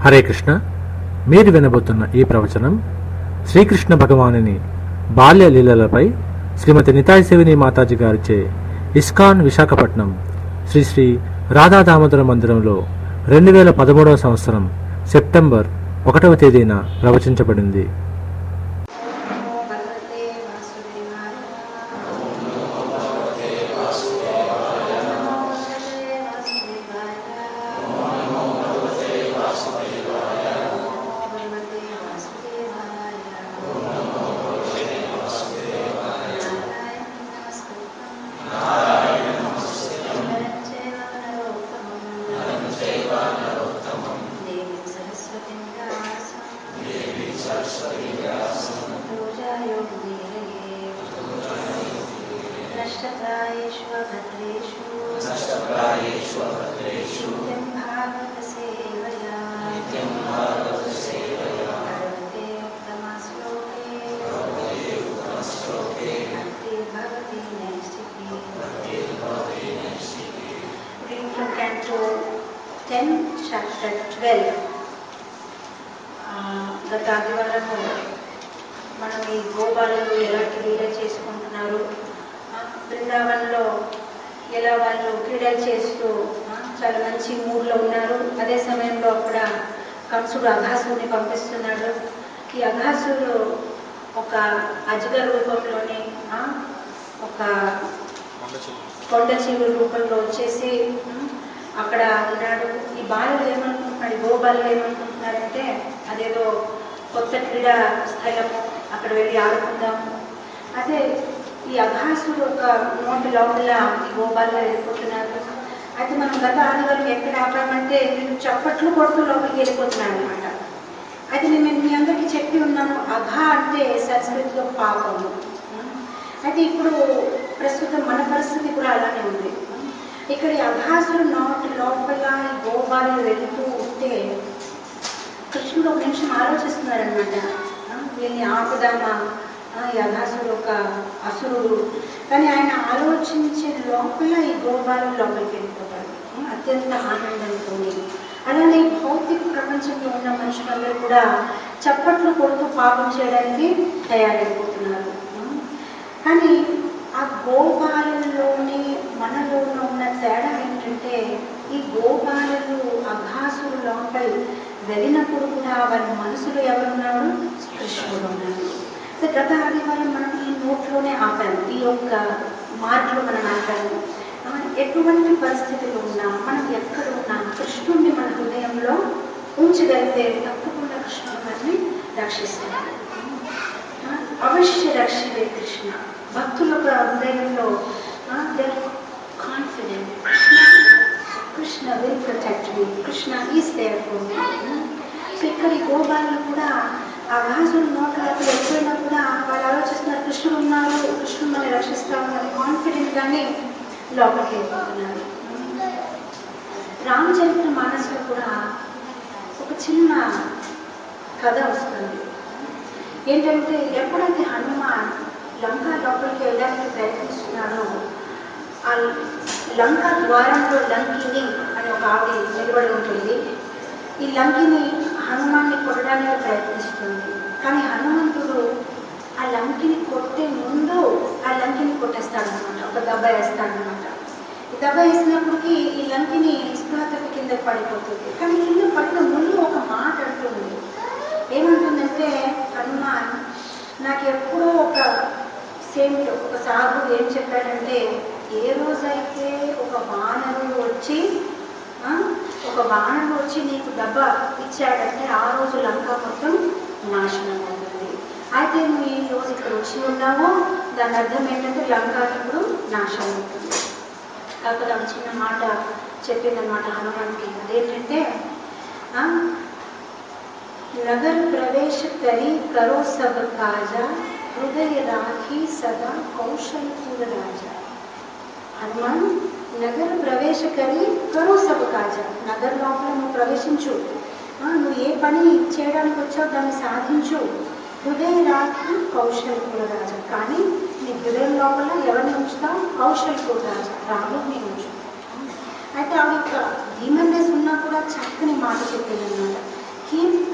హరే కృష్ణ మీరు వినబోతున్న ఈ ప్రవచనం శ్రీకృష్ణ భగవానుని బాల్య లీలలపై శ్రీమతి నితాయ్ సేవిని మాతాజీ గారిచే ఇస్కాన్ విశాఖపట్నం శ్రీ శ్రీ రాధా దామోదర మందిరంలో రెండు వేల పదమూడవ సంవత్సరం సెప్టెంబర్ ఒకటవ తేదీన ప్రవచించబడింది నమో భగవతే వాసుదేవాయ నమో భగవతే వాసుదేవాయ నమో భగవతే వాసుదేవాయ నారాయణం నమస్కృత్యం నరం చైవ నరోత్తమం దేవీం సరస్వతిం వ్యాసం पूजायोगीरये नष्टप्रायेष्वभद्रेषु नित्यं भागवतसेवया भगवते उत्तमश्लोके भक्तिर्भवति नैष्टिकी Reading from Canto 10, chapter 12. ఆ, గత ఆదివారము మనం ఈ గోపాలను ఎలా క్రీడ చేసుకుంటున్నారు ఆ, బృందావనంలో ఎలా వాళ్ళు క్రీడలు చేస్తూ ఆ, చాలా మంచి మూడ్లో ఉన్నారు అదే సమయంలో అక్కడ కంసుడు అఘాసుని పంపిస్తున్నాడు ఈ అఘాసుడు ఒక అజగర్ రూపంలోని ఆ, ఒక కొండ చీవుల రూపంలో వచ్చేసి ఉమ్, అక్కడ ఉన్నాడు ఈ బాలుడు ఏమనుకుంటున్నాడు ఈ గోబాలు ఏమనుకుంటున్నారంటే అదేదో కొత్త క్రీడా స్థలము అక్కడ వెళ్ళి ఆడుకుందాము అదే ఈ అఘాసుడు ఒక నోటి లోపల ఈ గోబాల్లో వెళ్ళిపోతున్నారు అయితే మనం గత ఆదివారం ఎక్కడ ఆపామంటే వీళ్ళు చప్పట్లు కొడుతూ లోపలికి వెళ్ళిపోతున్నాడు అనమాట అయితే నేను మీ అందరికీ చెప్పి ఉన్నాను అఘ అంటే సంస్కృతిలో పాపము అయితే ఇప్పుడు ప్రస్తుతం మన పరిస్థితి కూడా అలానే ఉంది ఇక్కడ ఈ అభాసులు నోటి లోపల ఈ గోపాలు వెళుతూ ఉంటే కృష్ణుడు ఒక నిమిషం ఆలోచిస్తున్నారనమాట వీళ్ళని ఆపుదామా ఆ, ఈ అభాసుడు ఒక అసురుడు కానీ ఆయన ఆలోచించే లోపల ఈ గోపాలు లోపలికి వెళ్ళిపోతాడు ఆ, అత్యంత ఆనందంతో అలానే ఈ భౌతిక ప్రపంచంలో ఉన్న మనుషులందరూ కూడా చప్పట్లు కొడుతూ పాపం చేయడానికి తయారైపోతున్నారు ఆ, కానీ ఆ గోపాలలోని మనలోన ఉన్న తేడా ఏంటంటే ఈ గోపాలలు అఘాసులు లోపల వెళ్ళినప్పుడు కూడా వారి మనసులో ఎవరున్నాడు కృష్ణుడు ఉన్నాడు సో గత ఆదివారం మనం ఈ నోట్లోనే ఆపాము ఈ యొక్క మాటలు మనం ఆపాము ఆ, ఎటువంటి పరిస్థితులు ఉన్నా మనం ఎక్కడ ఉన్నా కృష్ణుడిని మన హృదయంలో ఉంచగలిగితే తప్పకుండా కృష్ణుడు మనల్ని రక్షిస్తాడు ఆ, అవశ్య రక్షితే కృష్ణ భక్తుల యొక్క హృదయంలో confident Krishna will protect me Krishna is there for me so ఇక్కడ ఈ గోపాలను కూడా ఆ రాజుల నోట్లోకి వెళ్ళిపోయినా కూడా వాళ్ళు ఆలోచిస్తున్నారు కృష్ణుడు ఉన్నారు కృష్ణుడు మనల్ని రక్షిస్తాము అని కాన్ఫిడెంట్ గానే లోపలికి వెళ్ళిపోతున్నారు రామచరిత్ర మానసులో కూడా ఒక చిన్న కథ వస్తుంది ఏంటంటే ఎప్పుడైతే హనుమాన్ లంక లోపలికి వెళ్ళడానికి ప్రయత్నిస్తున్నాడో ఆ లంక ద్వారంలో లంకిని అని ఒక ఆవిడ నిలబడి ఉంటుంది ఈ లంకిని హనుమాన్ని కొట్టడానికి ప్రయత్నిస్తుంది కానీ హనుమంతుడు ఆ లంకిని కొట్టే ముందు ఆ లంకిని కొట్టేస్తాడనమాట ఒక దెబ్బ వేస్తాడనమాట ఈ దెబ్బ వేసినప్పటికీ ఈ లంకిని స్పృహతకు కింద పడిపోతుంది కానీ కింద పడిన ముందు ఒక మాట అంటుంది ఏమంటుందంటే హనుమాన్ నాకు ఎప్పుడో ఒక సేమిట్ ఒక సాధు ఏం చెప్పాడంటే ఏ రోజైతే ఒక వానరుడు వచ్చి ఆ, ఒక వానరుడు వచ్చి నీకు దెబ్బ ఇచ్చాడంటే ఆ రోజు లంక మొత్తం నాశనం అవుతుంది అయితే నువ్వు ఈ రోజు ఇక్కడ వచ్చి ఉన్నావో దాని అర్థం ఏంటంటే లంక ఇప్పుడు నాశనం అవుతుంది కాకపోతే ఒక చిన్న మాట చెప్పిందన్నమాట హనుమాన్కి అదేంటంటే ఆ, नगर प्रवेश करी करो सब काजा हृदय राखी सदा कौशलपुर राजा హనుమాన్ నగర ప్రవేశ కరి కరో సబ్ కాజా నగర లోపల నువ్వు ప్రవేశించు ఆ, నువ్వు ఏ పని చేయడానికి వచ్చావు దాన్ని సాధించు హృదయ రాఖి కౌశల్పుర రాజా కానీ నీ హృదయం లోపల ఎవరిని ఉంచుతావు కౌశల్పుర రాజా రాముడిని ఉంచు అయితే ఆవిడ యొక్క ధీమన్నెస్ ఉన్నా కూడా చక్కని మాట చెప్పింది అనమాట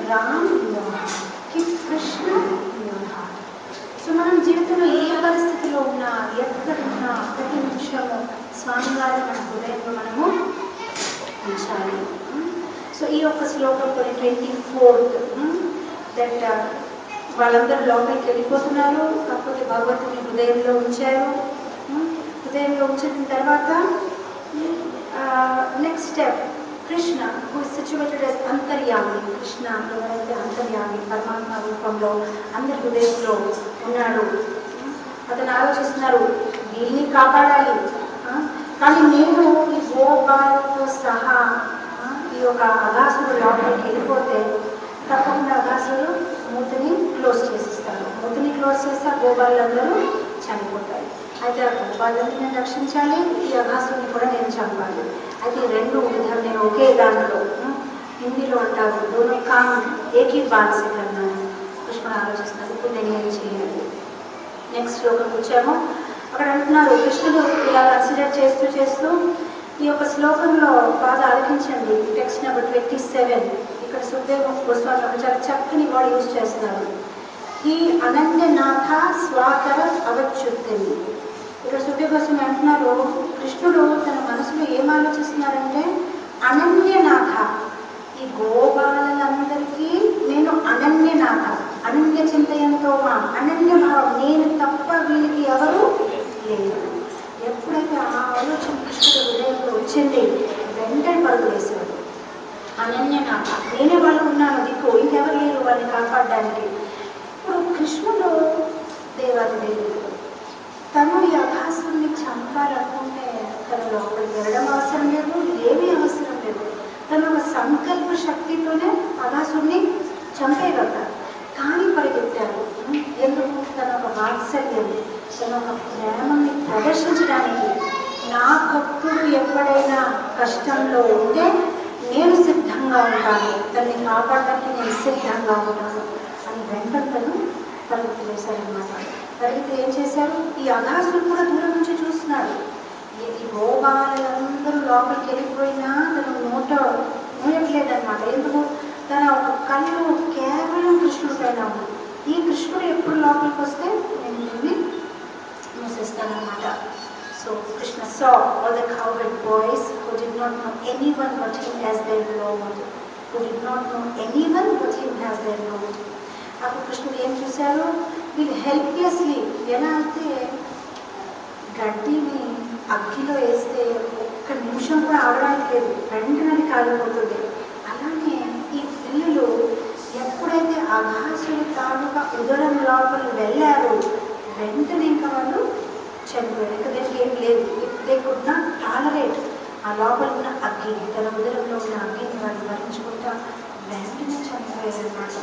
Ram in your heart keep Krishna in your heart so మనం జీవితంలో ఏ పరిస్థితిలో ఉన్నా ఎక్కడ ఉన్నా ప్రతి నిమిషము స్వామి గారి మన హృదయంలో మనము ఉంచాలి సో ఈ యొక్క శ్లోకంతో ట్వంటీ ఫోర్త్ దట్ వాళ్ళందరూ లోపలికి వెళ్ళిపోతున్నారు కాకపోతే భగవంతుని హృదయంలో ఉంచారు ఉమ్, హృదయంలో ఉంచిన తర్వాత next step Krishna who situated as అంతర్యామి కృష్ణ ఎవరైతే అంతర్యామి పరమాత్మ రూపంలో అందరి హృదయంలో ఉన్నాడు అతను ఆలోచిస్తున్నారు వీళ్ళని కాపాడాలి ఆ, కానీ నేను ఈ గోపాలతో సహా ఆ, ఈ యొక్క అగాసుడు లోపలికి వెళ్ళిపోతే తప్పకుండా అగాసుడు మూతిని క్లోజ్ చేసిస్తారు మూతిని క్లోజ్ చేస్తే ఆ గోపాలందరూ చనిపోతాయి అయితే ఆ గోపాలని నేను రక్షించాలి ఈ అగాసుని కూడా నేను చంపాలి అయితే ఈ రెండు విధాలు నేను ఒకే దాంట్లో ఆ, హిందీలో అంటారు దోనో కామ్ ఏకీ బాధ కన్నా కృష్ణ ఆలోచిస్తున్నారు ఇప్పుడు నేను ఏం చేయాలి నెక్స్ట్ శ్లోకం వచ్చాము అక్కడ అంటున్నారు కృష్ణుడు ఇలా కన్సిడర్ చేస్తూ చేస్తూ ఈ యొక్క శ్లోకంలో బాగా ఆలోచించండి టెక్స్ట్ నెంబర్ ట్వంటీ సెవెన్ ఇక్కడ సుఖదేవ గోస్వామి ఒక చాలా చక్కని వర్డ్ యూజ్ చేస్తున్నారు ఈ అనంతనాథ స్వాకర అవచ్యుత్తిని ఇక్కడ సుఖదేవ గోస్వామి అంటున్నారు కృష్ణుడు తన మనసులో ఏం ఆలోచిస్తున్నారంటే అనన్యనాథ ఈ గోపాలందరికీ నేను అనన్యనాథ అనన్య చింతయంతో మా అనన్య భావం నేను తప్ప వీళ్ళకి ఎవరు లేరు ఎప్పుడైతే ఆ ఆలోచన కృష్ణుడు హృదయంలో వచ్చింది వెంటనే పరుగు వేశాడు అనన్యనాథ నేనే వాళ్ళు ఉన్నాను దిక్కు ఇంకెవరు లేరు వాళ్ళని కాపాడడానికి ఇప్పుడు కృష్ణుడు దేవాది దేవుడు తను ఈ అభాసుని చంపాలనుకుంటే తన లోపలికి వెళ్ళడం అవసరం లేదు ఏమీ అవసరం లేదు తన ఒక సంకల్ప శక్తితోనే అభాసుని చంపేయగలుగుతారు కానీ పరిగెత్తారు ఎందుకు తన ఒక వాత్సల్యం తన ఒక ప్రేమని ప్రదర్శించడానికి నా భక్తుడు ఎప్పుడైనా కష్టంలో ఉంటే నేను సిద్ధంగా ఉంటాను తనని కాపాడడానికి నేను సిద్ధంగా ఉంటాను అని వెంటనే పరిగెత్తి వేశారనమాట పరిగెత్తి ఏం చేశారు ఈ అఘాసులు కూడా దూరం నుంచి చూస్తున్నాడు ఈ- ఈ గోపాలందరూ లోపలికి వెళ్ళిపోయినా తను నోట మూయట్లేదన్నమాట ఎందుకు తన ఒక కళ్ళు కేవలం కృష్ణుడి పైన ఉంది ఈ కృష్ణుడు ఎప్పుడు లోపలికి వస్తే నేను దీన్ని మూసేస్తానమాట so Krishna saw all the cowherd boys who did not know anyone but him as their Lord, who did not know anyone but him as their Lord. అప్పుడు కృష్ణుడు ఏం చూశారు వీళ్ళు హెల్ప్లెస్లీ ఎలా అయితే గడ్డిని అగ్గిలో వేస్తే ఒక్క నిమిషం కూడా ఆడడానికి లేదు వెంటనే అది కాలిపోతుంది అలానే ఈ పిల్లలు ఎప్పుడైతే అఘాసుడు తాలూకా ఉదరం లోపల వెళ్ళారో వెంటనే ఇంకా వాళ్ళు చనిపోయారు ఇంకా దీనికి ఏం లేదు దే కుడ్ నాట్ టాలరేట్ ఆ లోపల ఉన్న అగ్గిని తన ఉదరంలో ఉన్న అగ్గిని వాళ్ళు భరించుకుంటా వెంటనే చనిపోయారు అనమాట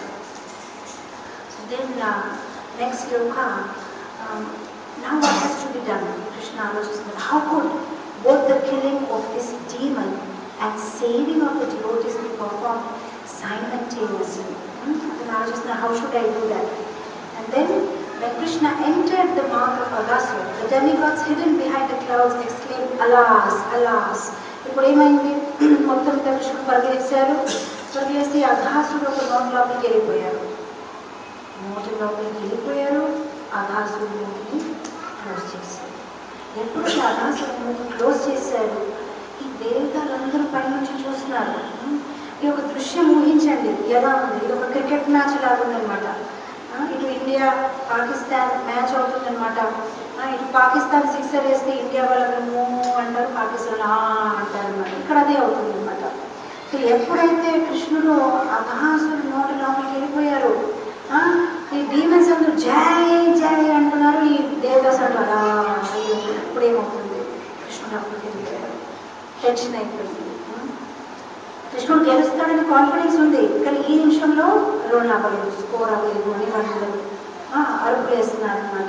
then uh, next sloka, um, now what has to be done? Krishna Alosana, how could both the killing of this demon and saving of the devotees be performed simultaneously? Hmm? Then Alosana, how should I do that? And then when Krishna entered the mouth of Agasura, the demigods hidden behind the clouds exclaimed, Alas, alas. ఇప్పుడు ఏమైంది మొత్తం కృష్ణుడు పరిగెత్తారు పరిగెత్తి అఘాసుడు ఒక నోట్లోకి వెళ్ళిపోయారు నోటి లోపలికి వెళ్ళిపోయారు అగాసుడు నోటిని క్లోజ్ చేశారు ఎప్పుడు ఈ అగాసుడు నోటిని క్లోజ్ చేశారు ఈ దేవతలందరూ పైనుంచి చూస్తున్నారు ఈ ఒక దృశ్యం ఊహించండి ఎలా ఉంది ఇది ఒక క్రికెట్ మ్యాచ్ లాగా ఉందన్నమాట ఆ, ఇటు ఇండియా పాకిస్తాన్ మ్యాచ్ అవుతుందన్నమాట ఆ, ఇటు పాకిస్తాన్ సిక్సర్ వేస్తే ఇండియా వాళ్ళకి మూ అంటారు పాకిస్తాన్ ఆ అంటారు అనమాట ఇక్కడ అదే అవుతుందన్నమాట సో ఎప్పుడైతే కృష్ణుడు అఘాసుడు నోటి లోపలికి వెళ్ళిపోయారు ఆ, ఈ డీమన్స్ అందరూ జై జై అంటున్నారు ఈ దేవదాస్ అంటారు "ఆ, అయ్యో, ఇప్పుడు ఏమవుతుంది కృష్ణుడు అప్పటికి వెళ్ళిపోయారు టెన్షన్ అయిపోయింది ఆ. కృష్ణుడు గెలుస్తాడని కాన్ఫిడెన్స్ ఉంది కానీ ఈ నిమిషంలో రోల్ అవ్వలేదు స్కోర్ అవ్వలేదు అని వాళ్ళు ఆ, అరుపులు వేస్తున్నారు అనమాట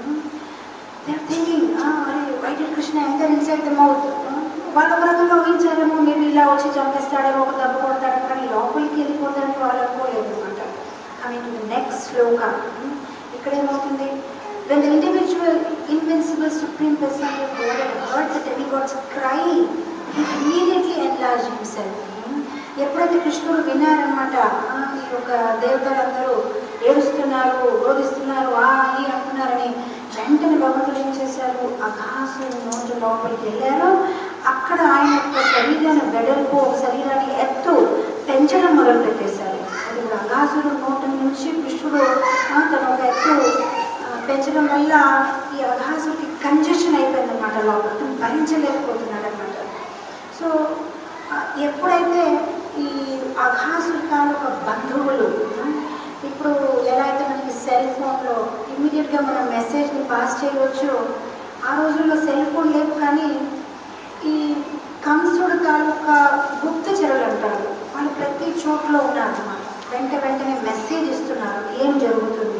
థింకింగ్ అరే wait Krishna enter inside the mouth వాళ్ళ ఒక రకంగా ఊహించారేమో మీరు ఇలా వచ్చి చంపేస్తాడేమో ఒక దెబ్బ కొడతాడు కానీ లోపలికి వెళ్ళిపోతాడని వాళ్ళు అనుకోలేదు అనమాట ఐ మీన్ నెక్స్ట్ శ్లోక ఇక్కడ ఏమవుతుంది When the individual invincible supreme personality of God had heard the demigod's cry, he immediately enlarged himself. Hmm? ఎప్పుడైతే కృష్ణుడు విన్నారనమాట ఆ, ఈ యొక్క దేవతలందరూ ఏడుస్తున్నారు రోధిస్తున్నారు ఆ అని అంటున్నారని వెంటనే భగవంతుడు ఏం చేశారు అఘాసుని నోటి లోపలికి వెళ్ళారు అక్కడ ఆయన యొక్క శరీరాన్ని వెడల్పు శరీరాన్ని ఎత్తు పెంచడం మొదలు పెట్టేశారు అది కూడా అఘాసుడు నోటి నుంచి కృష్ణుడు ఆ, తన ఒక ఎత్తు ఆ, పెంచడం వల్ల ఈ అఘాసుడికి కంజెషన్ అయిపోయింది అనమాట లోపల తను భరించలేకపోతున్నాడు అనమాట సో ఆ, ఎప్పుడైతే ఈ అఘాసుడి తాలూకా బంధువులు ఆ, ఇప్పుడు ఎలా అయితే మనకి సెల్ ఫోన్లో ఇమీడియట్గా మనం మెసేజ్ని పాస్ చేయవచ్చు ఆ రోజుల్లో సెల్ ఫోన్ లేవు కానీ ఈ కంసుడు తాలూకా గుప్తచరులు అంటారు వాళ్ళు ప్రతి చోట్ల ఉన్నారు అన్నమాట వెంట వెంటనే మెసేజ్ ఇస్తున్నారు ఏం జరుగుతుంది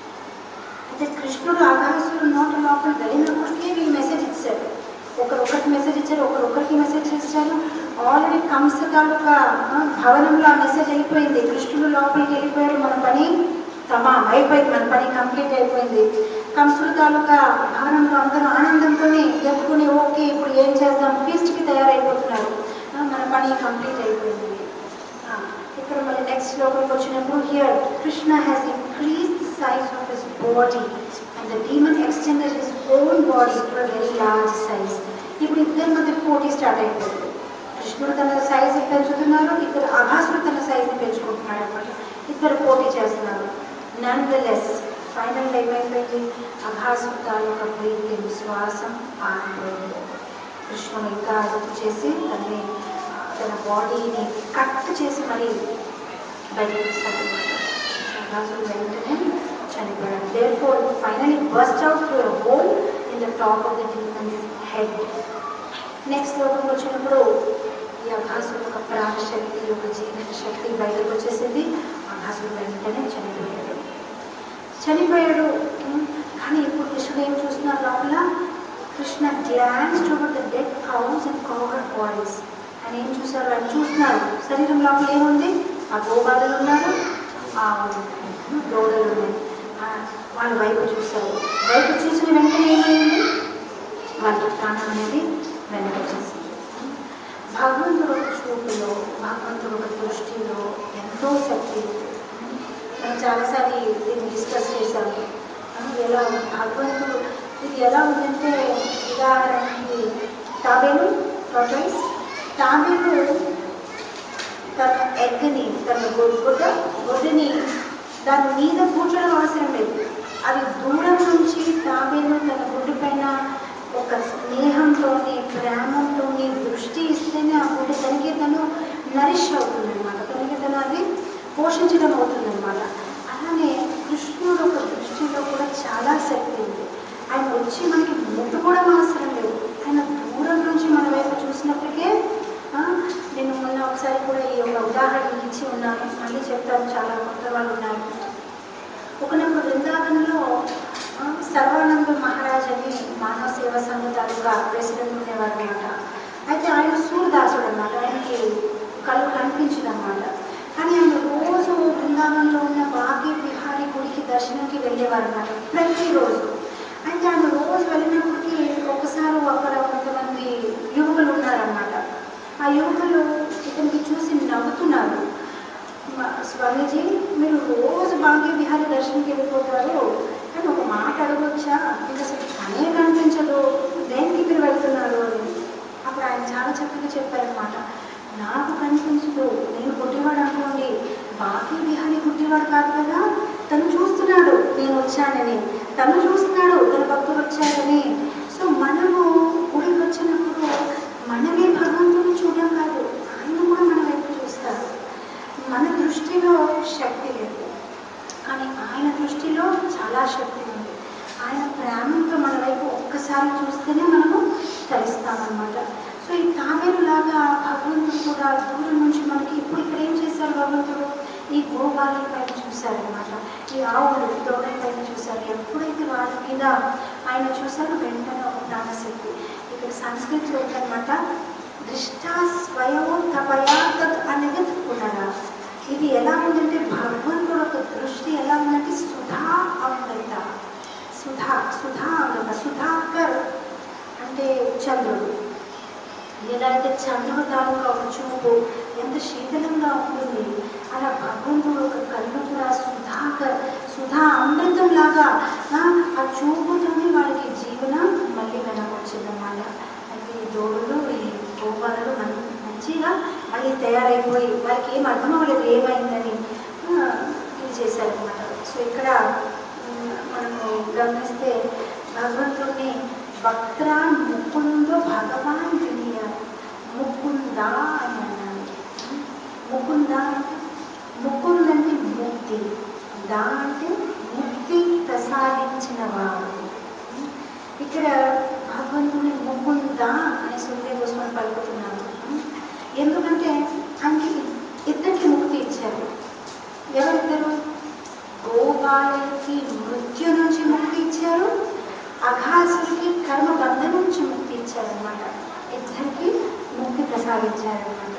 అయితే కృష్ణుడు ఆకాశుడు నోట లోపల వెళ్ళినప్పటికీ వీళ్ళు మెసేజ్ ఇచ్చారు ఒకరు ఒకరికి మెసేజ్ ఇచ్చారు ఒకరు ఒకరికి మెసేజ్ ఇచ్చారు ఆల్రెడీ కంస తాలూకా ఆ, భవనంలో ఆ మెసేజ్ వెళ్ళిపోయింది కృష్ణుడు లోపలికి వెళ్ళిపోయారు మన పని తమాం అయిపోయింది మన పని కంప్లీట్ అయిపోయింది కంసుడు తాలూకా భవనంలో అందరూ ఆనందంతో జరుపుకుని ఓకే ఇప్పుడు ఏం చేద్దాం ఫీస్ట్కి తయారైపోతున్నారు ఆ, మన పని కంప్లీట్ అయిపోయింది ఆ, ఇక్కడ మళ్ళీ నెక్స్ట్ శ్లోకంకి వచ్చినప్పుడు here Krishna has increase the size of his body and the demon extended his own body to very large size ఇప్పుడు ఇద్దరి మధ్య పోటీ స్టార్ట్ అయిపోయింది కృష్ణుడు తన సైజ్ పెంచుతున్నారు ఇద్దరు అభాసుడు తన సైజ్ని పెంచుకుంటున్నాడు అనమాట ఇద్దరు పోటీ చేస్తున్నారు నన్ ద లెస్ ఫైనల్ ఏమైపోయింది అభాసు తాలూకా ప్రీతి విశ్వాసం ఆగిపోయింది కృష్ణుడు ఇంకా అదుపు చేసి తనని ఆ, తన బాడీని కట్ చేసి మరి బయటకు తీస్తాడనమాట అభాసుడు వెంటనే చనిపోయాడు therefore finally burst out to hole in the top of the demon's head next లోకంకి వచ్చినప్పుడు ఈ అభాసుడు ఒక ప్రాణశక్తి ఒక జీవన శక్తి బయటకు వచ్చేసింది అభాసుడు వెంటనే చనిపోయాడు చనిపోయాడు ఉమ్, కానీ ఇప్పుడు కృష్ణుడు ఏం చూస్తున్నారు లోపల Krishna glance over the dead cows and cougar bodies ఆయన ఏం చూసారు ఆయన చూస్తున్నారు శరీరం లోపల ఏముంది ఆ గోబాలలు ఉన్నారు ఆ దోడలు ఉన్నాయి ఆ, వాళ్ళ వైపు చూశారు వైపు చూసిన వెంటనే ఏమైంది వాళ్ళ ప్రాణం అనేది వెనకొచ్చేసింది భగవంతుడు ఒక చూపులో భగవంతుడు ఒక దృష్టిలో ఎంతో శక్తి ఉంది. మనం చాలాసార్లు దీన్ని డిస్కస్ చేశాము ఆ, ఎలా ఉంది భగవంతుడు ఇది ఎలా ఉందంటే ఉదాహరణకి తాబేలు టోటైస్ తాబేలు తన ఎగ్ని తన గు- గుడ్డ గుడ్డని దాని మీద కూర్చోడం అవసరం లేదు అది దూరం నుంచి తాబేలు తన గుడ్డు పైన ఒక స్నేహంతో ప్రేమంతో దృష్టి ఇస్తేనే ఆ గుడ్డు తనకి తను నరిష్ అవుతుంది అనమాట తనకి తను అది పోషించడం అవుతుంది అనమాట అలానే కృష్ణుడు ఒక దృష్టిలో కూడా చాలా శక్తి ఉంది ఆయన వచ్చి మనకి ముట్టుకోవడం అవసరం లేదు ఆయన దూరం నుంచి మన వైపు చూసినప్పటికే ఆ, నేను మొన్న ఒకసారి కూడా ఈ ఒక ఉదాహరణ ఇచ్చి ఉన్నాను మళ్ళీ చెప్తాను చాలా కొత్త వాళ్ళు ఉన్నారు ఒకనప్పుడు బృందావనంలో ఆ, సర్వానంద మహారాజ్ అని మానవ సేవా సంఘ తాలూకా ప్రెసిడెంట్ ఉండేవారు అనమాట అయితే ఆయన సూర్యదాసుడు అనమాట ఆయనకి కళ్ళు కనిపించదు అనమాట కానీ ఆయన రోజు బృందావనంలో ఉన్న భాగ్య విహారీ గుడికి దర్శనంకి వెళ్ళేవారు అనమాట ప్రతిరోజు అయితే ఆయన రోజు వెళ్ళినప్పటికీ ఒకసారి అక్కడ కొంతమంది యువకులు ఉన్నారనమాట ఆ యువకులు ఇతనికి చూసి నవ్వుతున్నారు "మా- స్వామీజీ మీరు రోజు భాగ్య విహారీ దర్శనంకి వెళ్ళిపోతారు కానీ ఒక మాట అడగొచ్చా మీకు అసలు పనే కనిపించదు దేనికి మీరు వెళ్తున్నారు అని అప్పుడు ఆయన చాలా చక్కగా చెప్పారనమాట నాకు కనిపించదు నేను గుడ్డివాడు అనుకోండి బాకీ విహారీ గుడ్డివాడు కాదు కదా తను చూస్తున్నాడు నేను వచ్చానని తను చూస్తున్నాడు తన భక్తులు వచ్చారని సో మనము గుడికి వచ్చినప్పుడు మనమే భగవంతుని చూడడం కాదు ఆయన కూడా మన వైపు చూస్తారు మన దృష్టిలో శక్తి లేదు కానీ ఆయన దృష్టిలో చాలా శక్తి ఉంది ఆయన ప్రేమతో మన వైపు ఒక్కసారి చూస్తేనే మనము తరిస్తామన్నమాట సో ఈ తాబేలు లాగా భగవంతుడు కూడా దూరం నుంచి మనకి ఇప్పుడు ఇక్కడ ఏం చేశారు భగవంతుడు ఈ గోపాలల పైన చూశారనమాట ఈ ఆవులు దోడల పైన చూశారు ఎప్పుడైతే వాళ్ళ మీద ఆయన చూశారో వెంటనే ఒక ప్రాణశక్తి ఇక్కడ సంస్కృతిలో ఉందన్నమాట దృష్టా స్వయం తపయా తత్ అనేది పునరా ఇది ఎలా ఉందంటే భగవంతుడు ఒక దృష్టి ఎలా ఉందంటే సుధా అమృత సుధా సుధా అమృత సుధాకర్ అంటే చంద్రుడు ఎలా అయితే చంద్రుడు తాలూకా ఒక చూపు ఎంత శీతలంగా ఉంటుంది అలా భగవంతుడు ఒక కళ్ళు కూడా సుధాకర్ సుధా అమృతం లాగా ఆ, ఆ చూపుతోనే వాళ్ళకి జీవనం మళ్ళీ వెనకొచ్చిందన్నమాట అయితే ఈ దోడులు ఈ గోపాలను మం- మంచిగా మళ్ళీ తయారైపోయి వారికి ఏం అర్థం అవ్వలేదు ఏమైందని ఆ, ఇది చేశారనమాట సో ఇక్కడ ఉమ్, మనము గమనిస్తే భగవంతుడిని భక్త్ర ముకుందో భగవాన్ వినియారు ముకుంద అని అన్నాడు ముకుంద అంటే ముకుంద్ అంటే ముక్తి దా అంటే ముక్తి ప్రసాదించిన వాడు ఇక్కడ భగవంతుని ముకుంద అనే సుఖదేవ గోస్వామి పలుకుతున్నారు ఎందుకంటే ఆయనకి ఇద్దరికి ముక్తి ఇచ్చారు ఎవరిద్దరు గోపాలకి మృత్యు నుంచి ముక్తి ఇచ్చారు అఘాసుడికి కర్మ బంధం నుంచి ముక్తి ఇచ్చారనమాట ఇద్దరికి ముక్తి ప్రసాదించారనమాట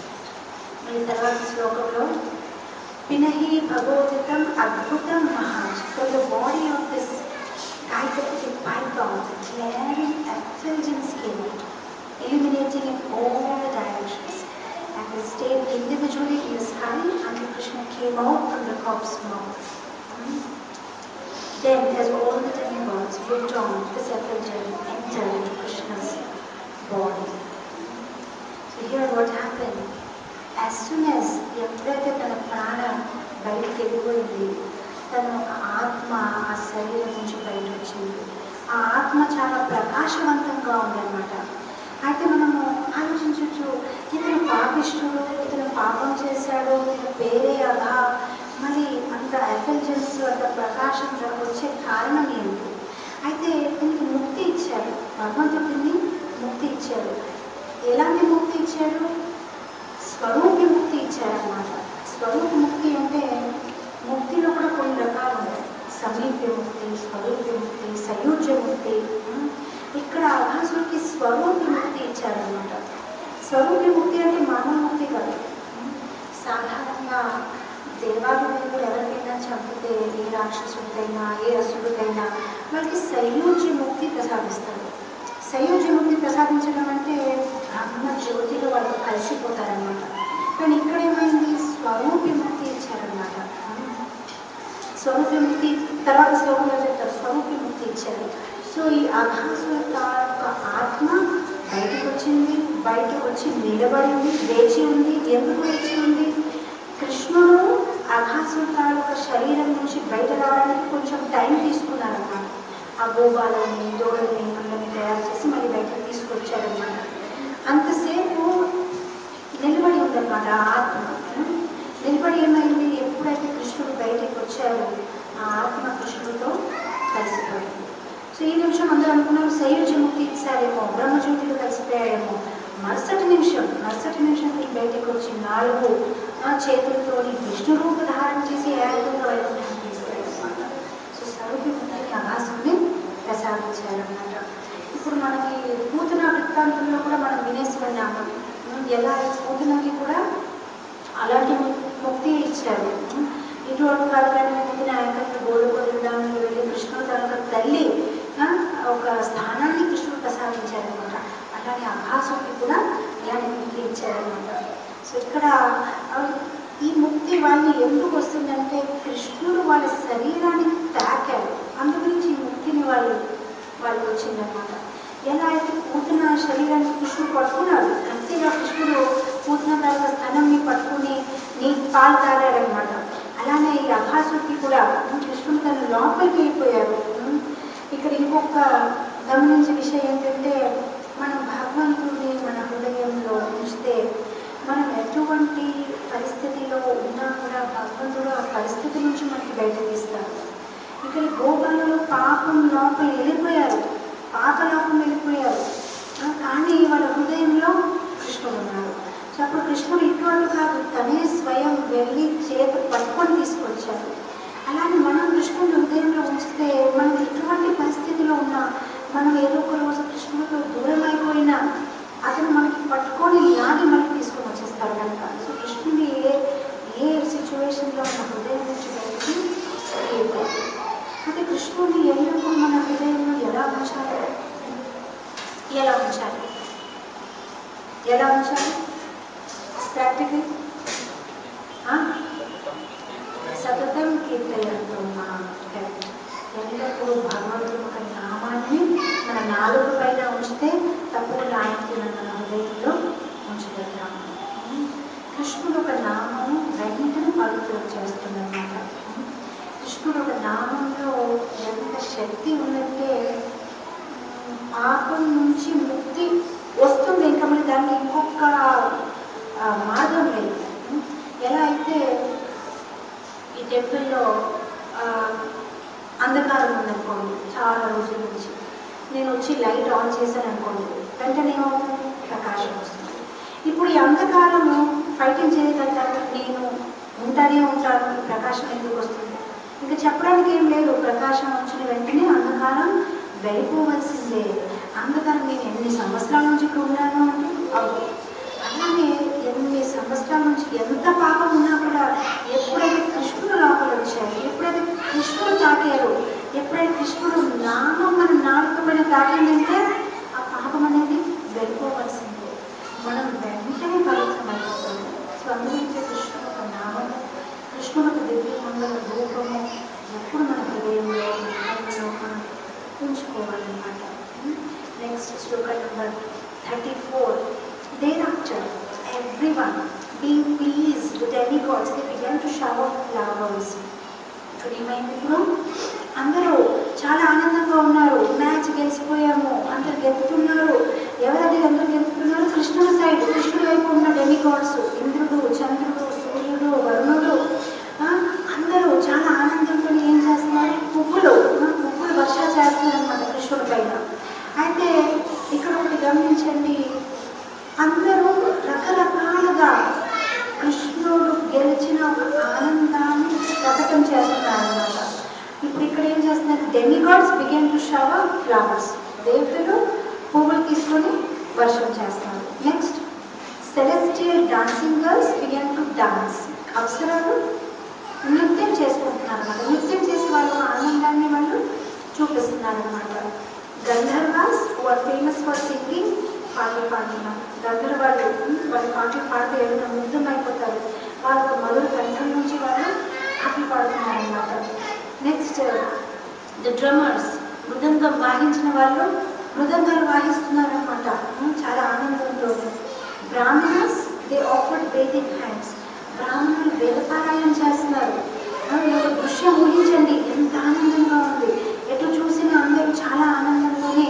ఈ తర్వాత శ్లోకంలో పినహి భగవతితం అద్భుతం మహాజ్ for the body of this Gayatri python, glaring effulgent skin, illuminating in all the directions, and they stayed individually in the sky until Krishna came out from the corpse mouth. Hmm? Then, as all the demigods looked on, this effulgence entered into Krishna's body. So here what happened? As soon as ఎప్పుడైతే తన ప్రాణం బయటికి వెళ్ళిపోయింది తన ఒక ఆత్మ ఆ శరీరం నుంచి బయట వచ్చింది ఆ ఆత్మ చాలా ప్రకాశవంతంగా ఉందన్నమాట అయితే మనము ఆలోచించవచ్చు ఇతను పాపిష్టుడు ఇతను పాపం చేశాడు ఇతను పేరే అగా మరి అంత ఎఫెల్జెన్స్ అంత ప్రకాశం వచ్చే కారణం ఏంటి అయితే దీనికి ముక్తి ఇచ్చాడు భగవంతుడిని ముక్తి ఇచ్చాడు ఎలాంటి ముక్తి ఇచ్చాడు స్వరూప ముక్తి ఇచ్చారన్నమాట స్వరూప ముక్తి అంటే ముక్తిలో కూడా కొన్ని రకాలు ఉన్నాయి సమీప్య ముక్తి స్వరూప ముక్తి సయోజ్య ముక్తి ఉమ్, ఇక్కడ అభాసుడికి స్వరూప ముక్తి ఇచ్చారన్నమాట స్వరూప ముక్తి అంటే మానవ ముక్తి కాదు ఉమ్, సాధారణంగా దేవాలయంలో ఎవరికైనా చంపితే ఏ రాక్షసుడికైనా ఏ అసురుడైనా వాళ్ళకి సయోజ్య ముక్తి ప్రసాదిస్తారు సయోజ్య ముక్తి ప్రసాదించడం అంటే బ్రహ్మ జ్యోతిలో వాళ్ళు కలిసిపోతారనమాట కానీ ఇక్కడ ఏమైంది స్వరూపి ముక్తి ఇచ్చారనమాట స్వరూపి ముక్తి తర్వాత శ్లోకంలో చెప్తారు స్వరూపి ముక్తి ఇచ్చారు సో ఈ అఘాసుల యొక్క ఆత్మ బయటకు వచ్చింది బయట వచ్చి నిలబడింది వేచి ఉంది ఎందుకు వేచి ఉంది కృష్ణుడు అఘాసుల తాలూకా శరీరం నుంచి బయట రావడానికి కొంచెం టైం తీసుకున్నారన్నమాట ఆ గోబాలని దోడల్ని అందరిని తయారు చేసి మళ్ళీ బయటకు తీసుకొచ్చారన్నమాట అంతసేపు నిలబడి ఉందన్నమాట ఆ ఆత్మ ఉం? నిలబడి ఏమైంది ఎప్పుడైతే కృష్ణుడు బయటకు వచ్చారో ఆ ఆత్మ కృష్ణుడితో కలిసిపోయింది సో ఈ నిమిషం అందరూ అనుకున్నారు సయోజ్య ముక్తి ఇచ్చారేమో బ్రహ్మజ్యోతిలో కలిసిపోయాడేమో మరుసటి నిమిషం మరుసటి నిమిషం కృష్ణ బయటకు వచ్చి నాలుగు ఆ చేతులతోని విష్ణు రూప ధారణ చేసి ఏకంగా వైకుంఠాన్ని తీసుకెళ్ళారన్నమాట సో స్వరూపి ముక్తిని ఆకాశాన్ని ప్రసాదించారన్నమాట ఇప్పుడు మనకి పూతన వృత్తాంతంలో కూడా మనం వినేసి ఉన్నాము ఉం, ఎలా పూతనకి కూడా అలాంటి ము- ముక్తి ఇచ్చారు ఉం, ఇటువంటి కాదు కానీ పూతన ఏకంగా గోడకొండడానికి వెళ్ళి కృష్ణుడు తన యొక్క తల్లి ఆ, ఒక స్థానాన్ని కృష్ణుడు ప్రసాదించారనమాట అలానే అభాసుకి కూడా ఇలాంటి ముక్తి ఇచ్చారనమాట సో ఇక్కడ ఆ, ఈ ముక్తి వాళ్ళు ఎందుకు వస్తుందంటే కృష్ణుడు వాళ్ళ శరీరాన్ని తాకారు అందుగురించి ఈ ముక్తిని వాళ్ళు వాళ్ళకి వచ్చిందనమాట ఎలా అయితే పూతన శరీరాన్ని కృష్ణుడు పట్టుకున్నాడు అంతేగా కృష్ణుడు పూతన తర్వాత స్థానాన్ని పట్టుకుని నీ పాలు తాగాడనమాట అలానే ఈ అభాసుకి కూడా కృష్ణుడు తన లోపలికి వెళ్ళిపోయారు ఉం. ఇక్కడ ఇంకొక గమనించే విషయం ఏంటంటే మనం భగవంతుడిని మన హృదయంలో ఉంచితే మనం ఎటువంటి పరిస్థితిలో ఉన్నా కూడా భగవంతుడు ఆ పరిస్థితి నుంచి మనకి బయట తీస్తారు ఇక్కడ ఈ గోపాలలో పాపం లోపల వెళ్ళిపోయారు పాప లోపం వెళ్ళిపోయారు ఆ, కానీ వాళ్ళ హృదయంలో కృష్ణుడు ఉన్నాడు సో అప్పుడు కృష్ణుడు ఇటువంటి కాదు తనే స్వయం వెళ్ళి చేత పట్టుకొని తీసుకొచ్చారు అలానే మనం కృష్ణుడి హృదయంలో ఉంచితే మనం ఎటువంటి పరిస్థితిలో ఉన్నా మనం ఏదో ఒక రోజు కృష్ణుడితో దూరం అయిపోయినా అతను మనకి పట్టుకొని లాగి మనకి తీసుకొని వచ్చేస్తాడు కనుక సో కృష్ణుడి ఏ ఏ సిచ్యువేషన్లో మన హృదయం నుంచి బయటికి వెళ్ళిపోయాడు అంటే కృష్ణుడిని ఎల్లప్పుడూ మన హృదయంలో ఎలా ఉంచాలి ఎలా ఉంచాలి ఎలా ఉంచాలి ప్రాక్టికల్ సతతం కీర్తయంతో ఎల్లప్పుడూ భగవంతుడు ఒక నామాన్ని మన నాలుగు పైన ఉంచితే తప్పకుండా ఆయనకి మన హృదయంలో ఉంచగలుగుతాము కృష్ణుడు ఒక నామం వెంటనే పవిత్రం చేస్తుందన్నమాట కృష్ణుడు ఒక నామంలో ఎంత శక్తి ఉందంటే ఉమ్, పాపం నుంచి ముక్తి వస్తుంది ఇంకా మరి దానికి ఇంకొక ఆ, మార్గం లేదు ఉమ్, ఎలా అయితే ఈ టెంపుల్లో ఆ, అంధకారం ఉందనుకోండి చాలా రోజుల నుంచి నేను వచ్చి లైట్ ఆన్ చేశాను అనుకోండి వెంటనే ఏమవుతుంది ప్రకాశం వస్తుంది ఇప్పుడు ఈ అంధకారము ఫైటింగ్ చేయగలుగుతాను నేను ఉంటానే ఉంటాను ఈ ప్రకాశం ఎందుకు వస్తుంది ఇంకా చెప్పడానికి ఏం లేదు ప్రకాశం వచ్చిన వెంటనే అంధకారం వెళ్ళిపోవలసిందే అంధకారం నేను ఎన్ని సంవత్సరాల నుంచి ఇక్కడ ఉన్నాను అంటే అవును అలాగే ఎన్ని సంవత్సరాల నుంచి ఎంత పాపం ఉన్నా కూడా ఎప్పుడైతే కృష్ణుడు లోపల వచ్చారు ఎప్పుడైతే కృష్ణుడు తాకారు ఎప్పుడైతే కృష్ణుడు నామం మన నాలుక పైన తాకిందంటే ఆ పాపం అనేది వెళ్ళిపోవలసిందే మనం వెంటనే పవిత్రమైపోతాము సో అందుకే కృష్ణుడు ఒక నామం కృష్ణుడు ఒక దివ్యమంగళ రూపము ఎప్పుడు మన హృదయంలో మనలో మనం ఉంచుకోవాలన్నమాట నెక్స్ట్ శ్లోక number thirty four Thereafter, everyone, being pleased with demigods, they began to shower flowers. ఇప్పుడు ఏమైంది ఇప్పుడు అందరూ చాలా ఆనందంగా ఉన్నారు మ్యాచ్ గెలిచిపోయాము అందరు గెలుపుతున్నారు ఎవరది అందరూ గెలుపుతున్నారు కృష్ణుడు సైడ్ కృష్ణుడు వైపు ఉన్న డెమిగాడ్స్ ఇంద్రుడు చంద్రుడు సూర్యుడు వరుణుడు ఆ, అందరూ చాలా ఆనందంతో ఏం చేస్తున్నారు పువ్వులు ఆ, పువ్వులు వర్ష చేస్తున్నారు అనమాట కృష్ణుడి పైన అయితే ఇక్కడ ఒకటి గమనించండి అందరూ రకరకాలుగా కృష్ణుడు గెలిచిన ఒక ఆనందాన్ని ప్రకటన చేస్తున్నారు అన్నమాట ఇప్పుడు ఇక్కడ ఏం చేస్తున్నారు demigods began to shower flowers దేవతలు పువ్వులు తీసుకొని వర్షం చేస్తారు next celestial dancing girls began to dance అప్సరాలు నృత్యం చేసుకుంటున్నారు అన్నమాట నృత్యం చేసి వాళ్ళ ఆనందాన్ని వాళ్ళు చూపిస్తున్నారు అనమాట Gandharvas are famous for singing పాటలు పాడుతున్నారు గంధర్వాళ్ళు వాళ్ళు పాటలు పాడితే ఏదైనా ముగ్ధం అయిపోతారు వాళ్ళ మధుర కంఠం నుంచి వాళ్ళు పాటలు పాడుతున్నారు అనమాట నెక్స్ట్ ద డ్రమ్మర్స్ మృదంగం వాయించిన వాళ్ళు మృదంగాలు వాయిస్తున్నారు అనమాట చాలా ఆనందంతో Brahmanas they offered Vedic hands బ్రాహ్మణులు వేదపారాయణం చేస్తున్నారు ఆ, ఈ యొక్క దృశ్యం ఊహించండి ఎంత ఆనందంగా ఉంది ఎటు చూసినా అందరూ చాలా ఆనందంతోనే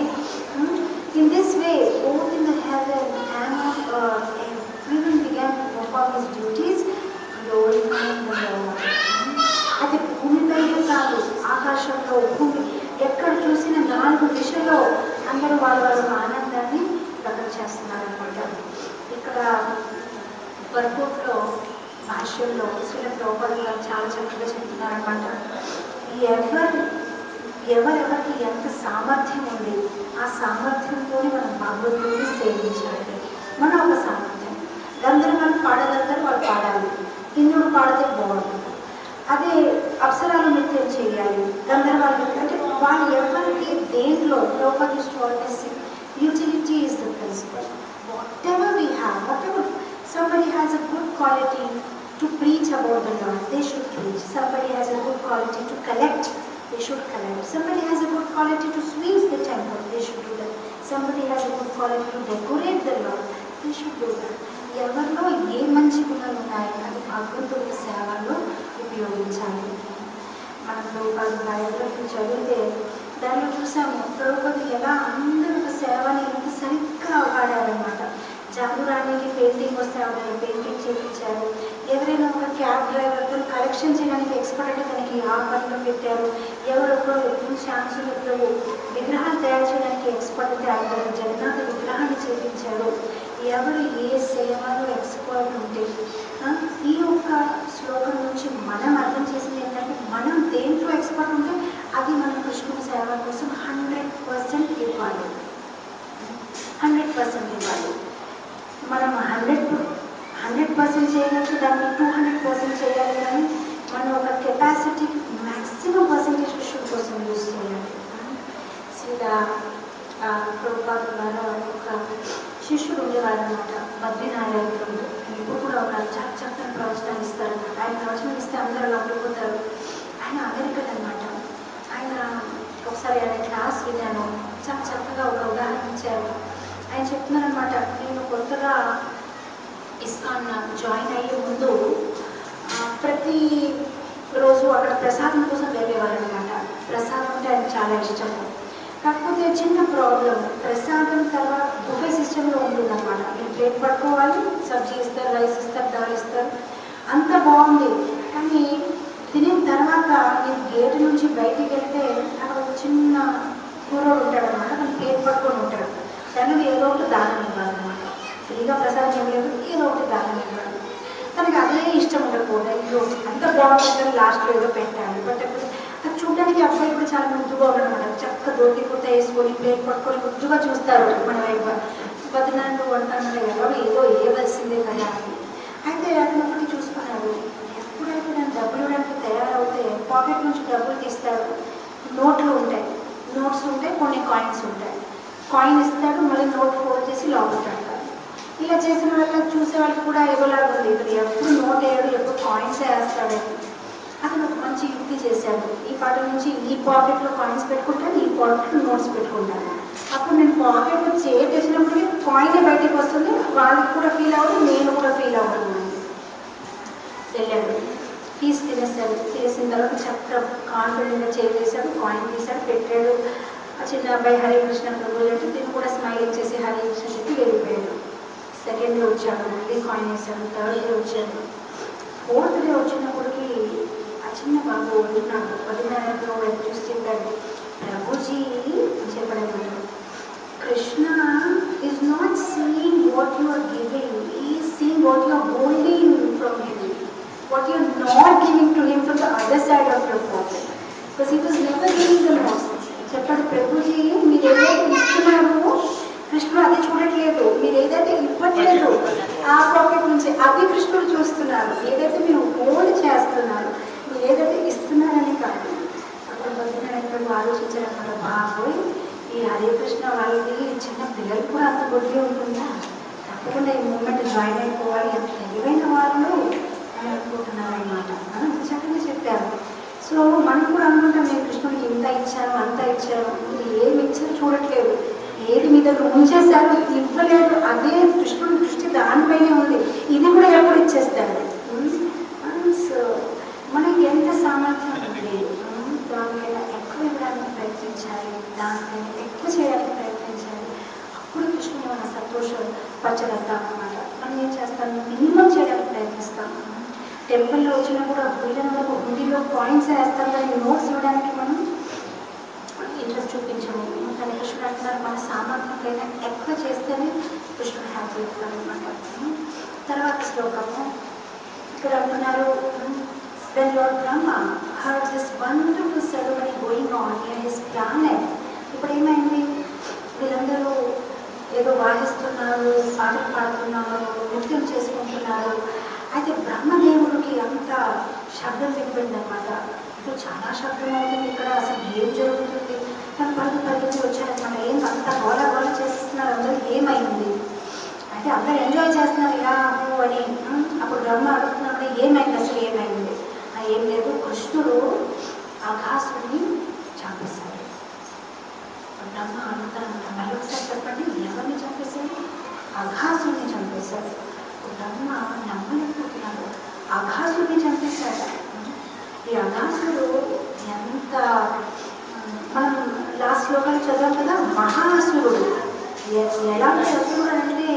in this way both in the heaven and of earth everyone began to perform his duties glorifying the Lord అది భూమిపైనే కాదు ఆకాశంలో భూమి ఎక్కడ చూసిన నాలుగు దిశలో అందరూ వాళ్ళ వాళ్ళ ఆనందాన్ని ప్రకటన చేస్తున్నారనమాట ఇక్కడ వర్కౌట్లో భాష్యంలో శ్రీల ప్రభుపాద గారు చాలా చక్కగా చెప్తున్నారనమాట ఎవరు ఎవరెవరికి ఎంత సామర్థ్యం ఉంది ఆ సామర్థ్యంతో మనం భగవద్గీతని సేవించాలి మన ఒక సామర్థ్యం గంధర్వాలు పాడగలుగుతారు వాళ్ళు పాడాలి ఇంద్రుడు పాడితే బాగుంటుంది అదే అప్సరాలు నృత్యం చేయాలి గంధర్వాలు నృత్యం అంటే వాళ్ళు ఎవరికి దేంట్లో ద్రౌపది స్టోర్నెస్ utility is the principle whatever we have whatever somebody has a good quality to preach about the Lord, they should preach. Somebody has a good quality to collect, they should collect. Somebody has a good quality to sweep the temple, they should do that. Somebody has a good quality to decorate the Lord, they should do that. ఎవరిలో ఏ మంచి గుణాలు ఉన్నాయి అది భగవంతుడి సేవలో ఉపయోగించాలి మన Draupadi biography చదివితే దానిలో చూసాము ద్రౌపది ఎలా అందరూ ఒక సేవని ఎంత సరిగ్గా వాడారనమాట జాగురానికి పెయింటింగ్ వస్తే ఆవిడ పెయింటింగ్ చేయించారు ఎవరైనా ఒక క్యాబ్ డ్రైవర్ తను కలెక్షన్ చేయడానికి ఎక్స్పర్ట్ అంటే తనకి ఆ పనిలో పెట్టారు ఎవరొకరు ఛాన్సులు ప్రభు విగ్రహాలు తయారు చేయడానికి ఎక్స్పర్ట్ అయితే ఆయన జగన్నాథ విగ్రహాన్ని చేయించారు ఎవరు ఏ సేవలో ఎక్స్పర్ట్ ఉంటే ఆ, ఈ యొక్క శ్లోకం నుంచి మనం అర్థం చేసింది ఏంటంటే మనం దేంట్లో ఎక్స్పర్ట్ ఉంటే అది మన కృష్ణుని సేవ కోసం హండ్రెడ్ పర్సెంట్ ఇవ్వాలి హండ్రెడ్ పర్సెంట్ ఇవ్వాలి మనం హండ్రెడ్ హండ్రెడ్ పర్సెంట్ చేయగలిగితే దాన్ని టూ హండ్రెడ్ పర్సెంట్ చేయాలి కానీ మనం ఒక కెపాసిటీకి మ్యాక్సిమం పర్సెంటేజ్ కృష్ణుడి కోసం యూజ్ చేయాలి సీదా ప్రభుపాద ద్వారా ఒక శిష్యుడు ఉండేవాడు అనమాట బద్రీనారాయణుడు ఇప్పుడు కూడా ఒక చక్క చక్కని ప్రవచనాలు ఇస్తారు ఆయన ప్రవచనం ఇస్తే ఉండిపోతారు ఆయన అమెరికన్ అనమాట ఆయన ఒకసారి ఆయన క్లాస్ విన్నాను చాలా చక్కగా ఒక ఉదాహరణ ఇచ్చారు ఆయన చెప్తున్నారనమాట నేను కొత్తగా ఇస్కాన్ జాయిన్ అయ్యే ముందు ఆ, ప్రతి రోజు అక్కడ ప్రసాదం కోసం వెళ్ళేవారు అనమాట ప్రసాదం అంటే ఆయన చాలా ఇష్టము కాకపోతే చిన్న ప్రాబ్లం ప్రసాదం తర్వాత బుఫే సిస్టంలో ఉంటుందన్నమాట మీరు ప్లేట్ పట్టుకోవాలి సబ్జీ ఇస్తారు రైస్ ఇస్తారు దాల్ ఇస్తారు అంత బాగుంది కానీ తినిన తర్వాత మీరు గేట్ నుంచి బయటికి వెళ్తే అక్కడ ఒక చిన్న కూరోడు ఉంటాడు అనమాట తను ప్లేట్ పట్టుకొని ఉంటాడు తనది ఏదో ఒకటి దానం ఇవ్వాలన్నమాట ఫ్రీగా ప్రసాదం ఏం లేదు ఏదో ఒకటి దానం ఇవ్వాలి తనకి అదే ఇష్టం ఉండకపోతే ఇల్లు అంత బాగుంటుంది లాస్ట్లో ఏదో పెట్టాలి పెట్టకపోతే అది చూడడానికి అబ్బాయి కూడా చాలా ముద్దుగా ఉన్నాడు చక్క దోతి కుర్త వేసుకొని ప్లేట్ పట్టుకొని ముద్దుగా చూస్తారు మన వైపు వదినాడు అంటారు ఎవరు ఏదో ఏవలసిందే కదా అని అయితే అతను ఒకటి చూసుకున్నాడు ఎప్పుడైతే నేను డబ్బులు ఇవ్వడానికి తయారవుతే పాకెట్ నుంచి డబ్బులు తీస్తాడు నోట్లు ఉంటాయి నోట్స్ ఉంటాయి కొన్ని కాయిన్స్ ఉంటాయి కాయిన్ ఇస్తాడు మళ్ళీ నోట్ ఫోల్డ్ చేసి లోపల పెడతాడు ఇలా చేసిన వాళ్ళకి చూసే వాళ్ళకి కూడా ఏదోలాగా ఉంది ఇప్పుడు ఎప్పుడు నోట్ వేయడు ఎప్పుడు కాయిన్స్ వేస్తాడు అతను ఒక మంచి యుక్తి చేశాడు ఈ పాట నుంచి ఈ పాకెట్లో కాయిన్స్ పెట్టుకుంటాను ఈ పాకెట్లో నోట్స్ పెట్టుకుంటాను అప్పుడు నేను పాకెట్లో చేతి వేసినప్పటికీ కాయిన్ బయటకు వస్తుంది వాళ్ళకి కూడా ఫీల్ అవ్వదు నేను కూడా ఫీల్ అవ్వదు వెళ్ళాడు తీసి తినేస్తాడు తినేసిన తర్వాత చక్కగా కాన్ఫిడెంట్గా చేసేసాడు కాయిన్ తీసాడు పెట్టాడు ఆ చిన్న అబ్బాయి హరే కృష్ణ ప్రభు అంటే దీన్ని కూడా స్మైల్ ఇచ్చేసి హరే కృష్ణ చెప్పి వెళ్ళిపోయాడు సెకండ్ డే వచ్చాడు మళ్ళీ కాయిన్ వేసాడు థర్డ్ డే వచ్చాడు ఫోర్త్ డే వచ్చినప్పటికి ఆ చిన్న బాబు ఉంటున్నాడు పదిన్నరతో చూసి చెప్పాడు ప్రభుజీ అని చెప్పడం Krishna is not seeing what you are giving is seeing what you are holding from him what you're not giving to him from the other side of your pocket. Because he was never giving the most. చెప్పాడు ప్రభుజీ మీరు ఏదైతే ఇస్తున్నారో కృష్ణుడు అది చూడట్లేదు మీరు ఏదైతే ఇవ్వట్లేదు ఆ పాకెట్ నుంచి అవి కృష్ణుడు చూస్తున్నారు ఏదైతే మీరు హోల్డ్ చేస్తున్నారు మీరు ఏదైతే ఇస్తున్నారని కాదు అప్పుడు బతుకున్నప్పుడు ఆలోచించారన్నమాట బాబోయ్ ఈ హరే కృష్ణ వాళ్ళకి చిన్న పిల్లలు కూడా అంత బుద్ధి ఉంటుందా తప్పకుండా ఈ మూమెంట్ జాయిన్ అయిపోవాలి ఎంత తెలివైన వాళ్ళు అని అనుకుంటున్నారు అనమాట చక్కగా చెప్పారు సో మనం కూడా అనుకుంటాం నేను కృష్ణుడికి ఇంత ఇచ్చాను అంత ఇచ్చాను ఇది ఏమి ఇచ్చారు చూడట్లేదు ఏది మీ దగ్గర ఉంచేశారు ఇవ్వలేదు అదే కృష్ణుడి దృష్టి దానిపైనే ఉంది ఇది కూడా ఎప్పుడు ఇచ్చేస్తారు సో మనకి ఎంత సామర్థ్యం ఉంది ఉమ్, దానికైనా ఎక్కువ ఇవ్వడానికి ప్రయత్నించాలి దానికైనా ఎక్కువ చేయడానికి ప్రయత్నించాలి అప్పుడు కృష్ణుడు మన సంతోషం పచ్చగలుగుతాం అన్నమాట మనం ఏం చేస్తాం మినిమం చేయడానికి ప్రయత్నిస్తాం టెంపుల్లో వచ్చినా కూడా వీళ్ళని వరకు హుండీలో కాయిన్స్ వేస్తాం కానీ నోట్స్ ఇవ్వడానికి మనం ఇంట్రెస్ట్ చూపించము కానీ కృష్ణుడు అంటున్నారు మన సామర్థ్యం కైనా ఎక్కువ చేస్తేనే కృష్ణుడు హ్యాపీ అవుతాడు అనమాట తర్వాత శ్లోకము ఇక్కడ అంటున్నారు when Lord Brahma heard this wonderful ceremony going on near his planet ఇప్పుడు ఏమైంది వీళ్ళందరూ ఏదో వాయిస్తున్నారు పాటలు పాడుతున్నారు నృత్యం చేసుకుంటున్నారు అయితే బ్రహ్మదేవుడికి అంత శబ్దం వినిపోయింది అనమాట ఇప్పుడు చాలా శబ్దం అవుతుంది ఇక్కడ అసలు ఏం జరుగుతుంది తను పరుగు పరిగెత్తి వచ్చారనమాట ఏం అంత గోల గోల చేస్తున్నారు అందరూ ఏమైంది అయితే అందరూ ఎంజాయ్ చేస్తున్నారు యా హూ అని ఉమ్, అప్పుడు బ్రహ్మ అడుగుతున్నాడు ఏమైంది అసలు ఏమైంది ఆ, ఏం లేదు కృష్ణుడు ఆకాశుడిని చంపేశాడు బ్రహ్మ అడుగుతాను మళ్ళీ ఒకసారి చెప్పండి ఎవరిని చంపేశాడు అఘాసుని చంపేశాడు బ్రహ్మ నమ్మలేకపోతున్నాడు అఘాసుని చంపేశాడు ఈ అఘాసుడు ఎంత ఉమ్, మనం లాస్ట్ శ్లోకాలు చదివాం కదా మహాసురుడు ఎ- ఎలాంటి అసురుడు అంటే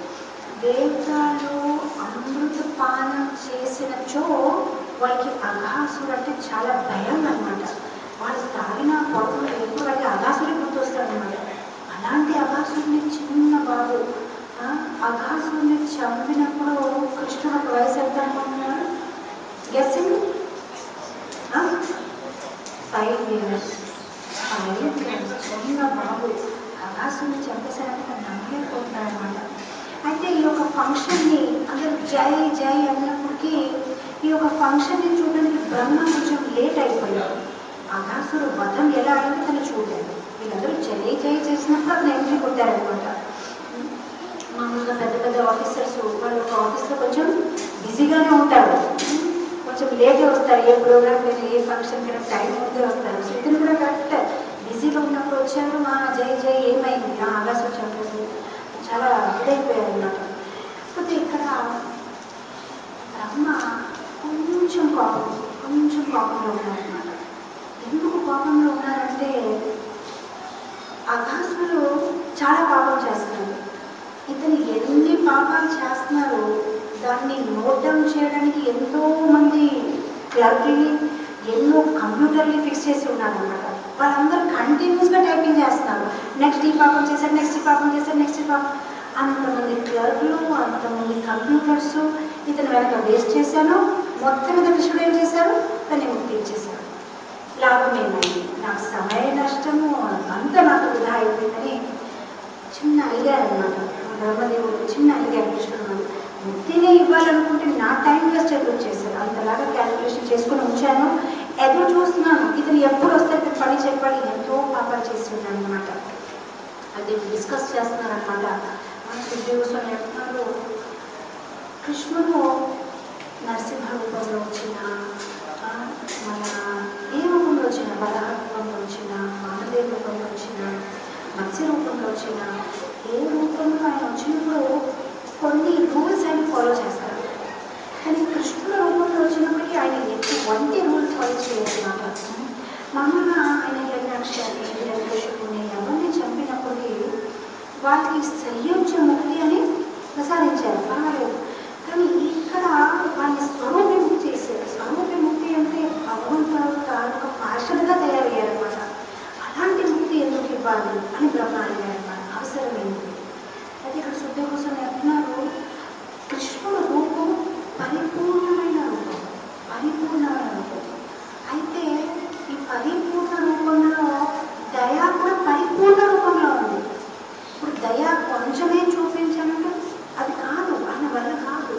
వేదాలు అమృత పానం చేసినచో వాళ్ళకి అఘాసుడు అంటే చాలా భయం అన్నమాట వాళ్ళు తాగిన పొడవులు ఎప్పుడు వాళ్ళకి అఘాసుడి గుర్తొస్తాడు అనమాట అలాంటి అఘాసుడిని చిన్న బాబు ఆ, అఘాసుడిని చంపినప్పుడు కృష్ణుడు ఒక వయసు ఎంత అనుకుంటున్నాడు guessing five years five years చిన్న బాబు అఘాసుని చంపేశారంటే తను నమ్మలేకపోతున్నాడు అనమాట అయితే ఈ యొక్క ఫంక్షన్ని అందరూ జై జై అన్నప్పటికీ ఈ యొక్క ఫంక్షన్ని చూడడానికి బ్రహ్మ కొంచెం లేట్ అయిపోయాడు అఘాసుడు వధం ఎలా అయింది తను చూడలేదు వీళ్ళందరూ జై జై చేసినప్పుడు అతను ఎంట్రీ కొట్టారనమాట మామూలుగా పెద్ద పెద్ద ఆఫీసర్స్ వాళ్ళు ఒక ఆఫీస్లో కొంచెం బిజీగానే ఉంటారు కొంచెం లేటే వస్తారు ఏ ప్రోగ్రామ్ లేదు ఏ ఫంక్షన్ కన్నా టైం ముందే వస్తారు సో ఇతను కూడా కరెక్ట్ బిజీలో ఉన్నప్పుడు వచ్చారు మా జై జై ఏమైంది ఆ ఆగాసం చెప్పలేదు చాలా ఇదైపోయారు అన్నమాట కాకపోతే ఇక్కడ బ్రహ్మ కొంచెం కోపం కొంచెం కోపంలో ఉన్నారన్నమాట ఎందుకు కోపంలో ఉన్నారంటే అఘాసులు చాలా పాపం చేస్తున్నారు ఇతను ఎన్ని పాపాలు చేస్తున్నారో దాన్ని నోట్ డౌన్ చేయడానికి ఎంతో మంది క్లర్క్ని ఎన్నో కంప్యూటర్లు ఫిక్స్ చేసి ఉన్నారన్నమాట వాళ్ళందరూ కంటిన్యూస్గా టైపింగ్ చేస్తున్నారు నెక్స్ట్ ఈ పాపం చేశారు నెక్స్ట్ ఈ పాపం చేశారు నెక్స్ట్ ఈ పాపం అంతమంది క్లర్క్లు అంతమంది కంప్యూటర్స్ ఇతను వెనక వేస్ట్ చేశాను మొత్తం మీద కృష్ణుడు ఏం చేశారు తను ముక్తి ఇచ్చేశారు లాభం ఏమైంది నాకు సమయ నష్టము అంతా నాకు వృధా అయిపోయిందని చిన్న అడిగారు అనమాట బ్రహ్మదేవుడు చిన్న అడిగారు కృష్ణుడు ముక్తినే ఇవ్వాలనుకుంటే నా టైం వేస్ట్ ఎదురు చేశారు అంతలాగా క్యాలిక్యులేషన్ చేసుకుని ఉంచాను ఎదురు చూస్తున్నాను ఇతను ఎప్పుడు వస్తే ఇతను పని చెప్పాలి ఎంతో పాపాలు చేసి ఉన్నాను అనమాట అది డిస్కస్ చేస్తున్నారు అనమాట మన సుఖదేవస్వామి చెప్తున్నారు కృష్ణుడు నరసింహ రూపంలో వచ్చిన ఆ, మన ఏ రూపంలో వచ్చిన వరాహ రూపంలో వచ్చిన వామదేవ రూపంలో వచ్చిన మత్స్య రూపంలో వచ్చిన ఏ రూపంలో ఆయన వచ్చినప్పుడు కొన్ని రూల్స్ ఆయన ఫాలో చేస్తారు కానీ కృష్ణుడు రూపంలో వచ్చినప్పటికీ ఆయన ఎటువంటి రూల్స్ ఫాలో చేయదన్నమాట మామూలుగా ఆయన హిరణ్యాక్షాన్ని హిరణ్యకృష్ణుని ఎవరిని చంపినప్పటికీ వాళ్ళకి సంయోజ ముక్తి అని ప్రసాదించారు పర్వాలేదు కానీ ఇక్కడ వాళ్ళని స్వరూపిముక్తి చేశారు స్వరూపిముక్తి అంటే భగవంతుడు తాలూకు పార్షలుగా తయారయ్యారనమాట అలాంటి ముక్తి ఎందుకు ఇవ్వాలి అని బ్రహ్మ అడిగారనమాట అవసరం ఏంటి అయితే ఇక్కడ శుద్ధ కోసం చెప్తున్నారు కృష్ణుడు రూపం పరిపూర్ణమైన రూపం పరిపూర్ణమైన రూపం అయితే ఈ పరిపూర్ణ రూపంలో దయ కూడా పరిపూర్ణ రూపంలో ఉంది ఇప్పుడు దయ కొంచెమే చూపించాలంటే అది కాదు ఆయన వల్ల కాదు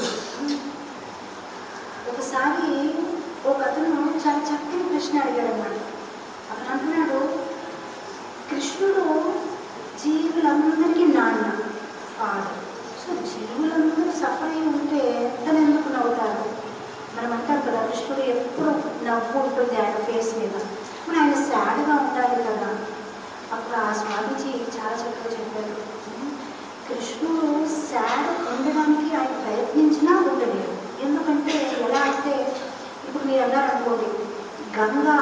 ఒకసారి ఒక అతను చాలా చక్కని ప్రశ్న అడిగాడు అన్నమాట అతను అంటున్నాడు కృష్ణుడు జీవులందరికీ నాన్న ఫాదర్ సో జీవులందరూ సఫర్ అయి ఉంటే తను ఎందుకు నవ్వుతారు మనం అంటాం కదా కృష్ణుడు ఎప్పుడు నవ్వు ఉంటుంది ఆయన ఫేస్ మీద మరి ఆయన సాడ్గా ఉండాలి కదా అప్పుడు ఆ స్వామీజీ చాలా చక్కగా చెప్పారు కృష్ణుడు సాడ్ ఉండడానికి ఆయన ప్రయత్నించినా ఉండలేడు ఎందుకంటే ఎలా అంటే ఇప్పుడు మీరు అన్నారు అనుకోండి గంగా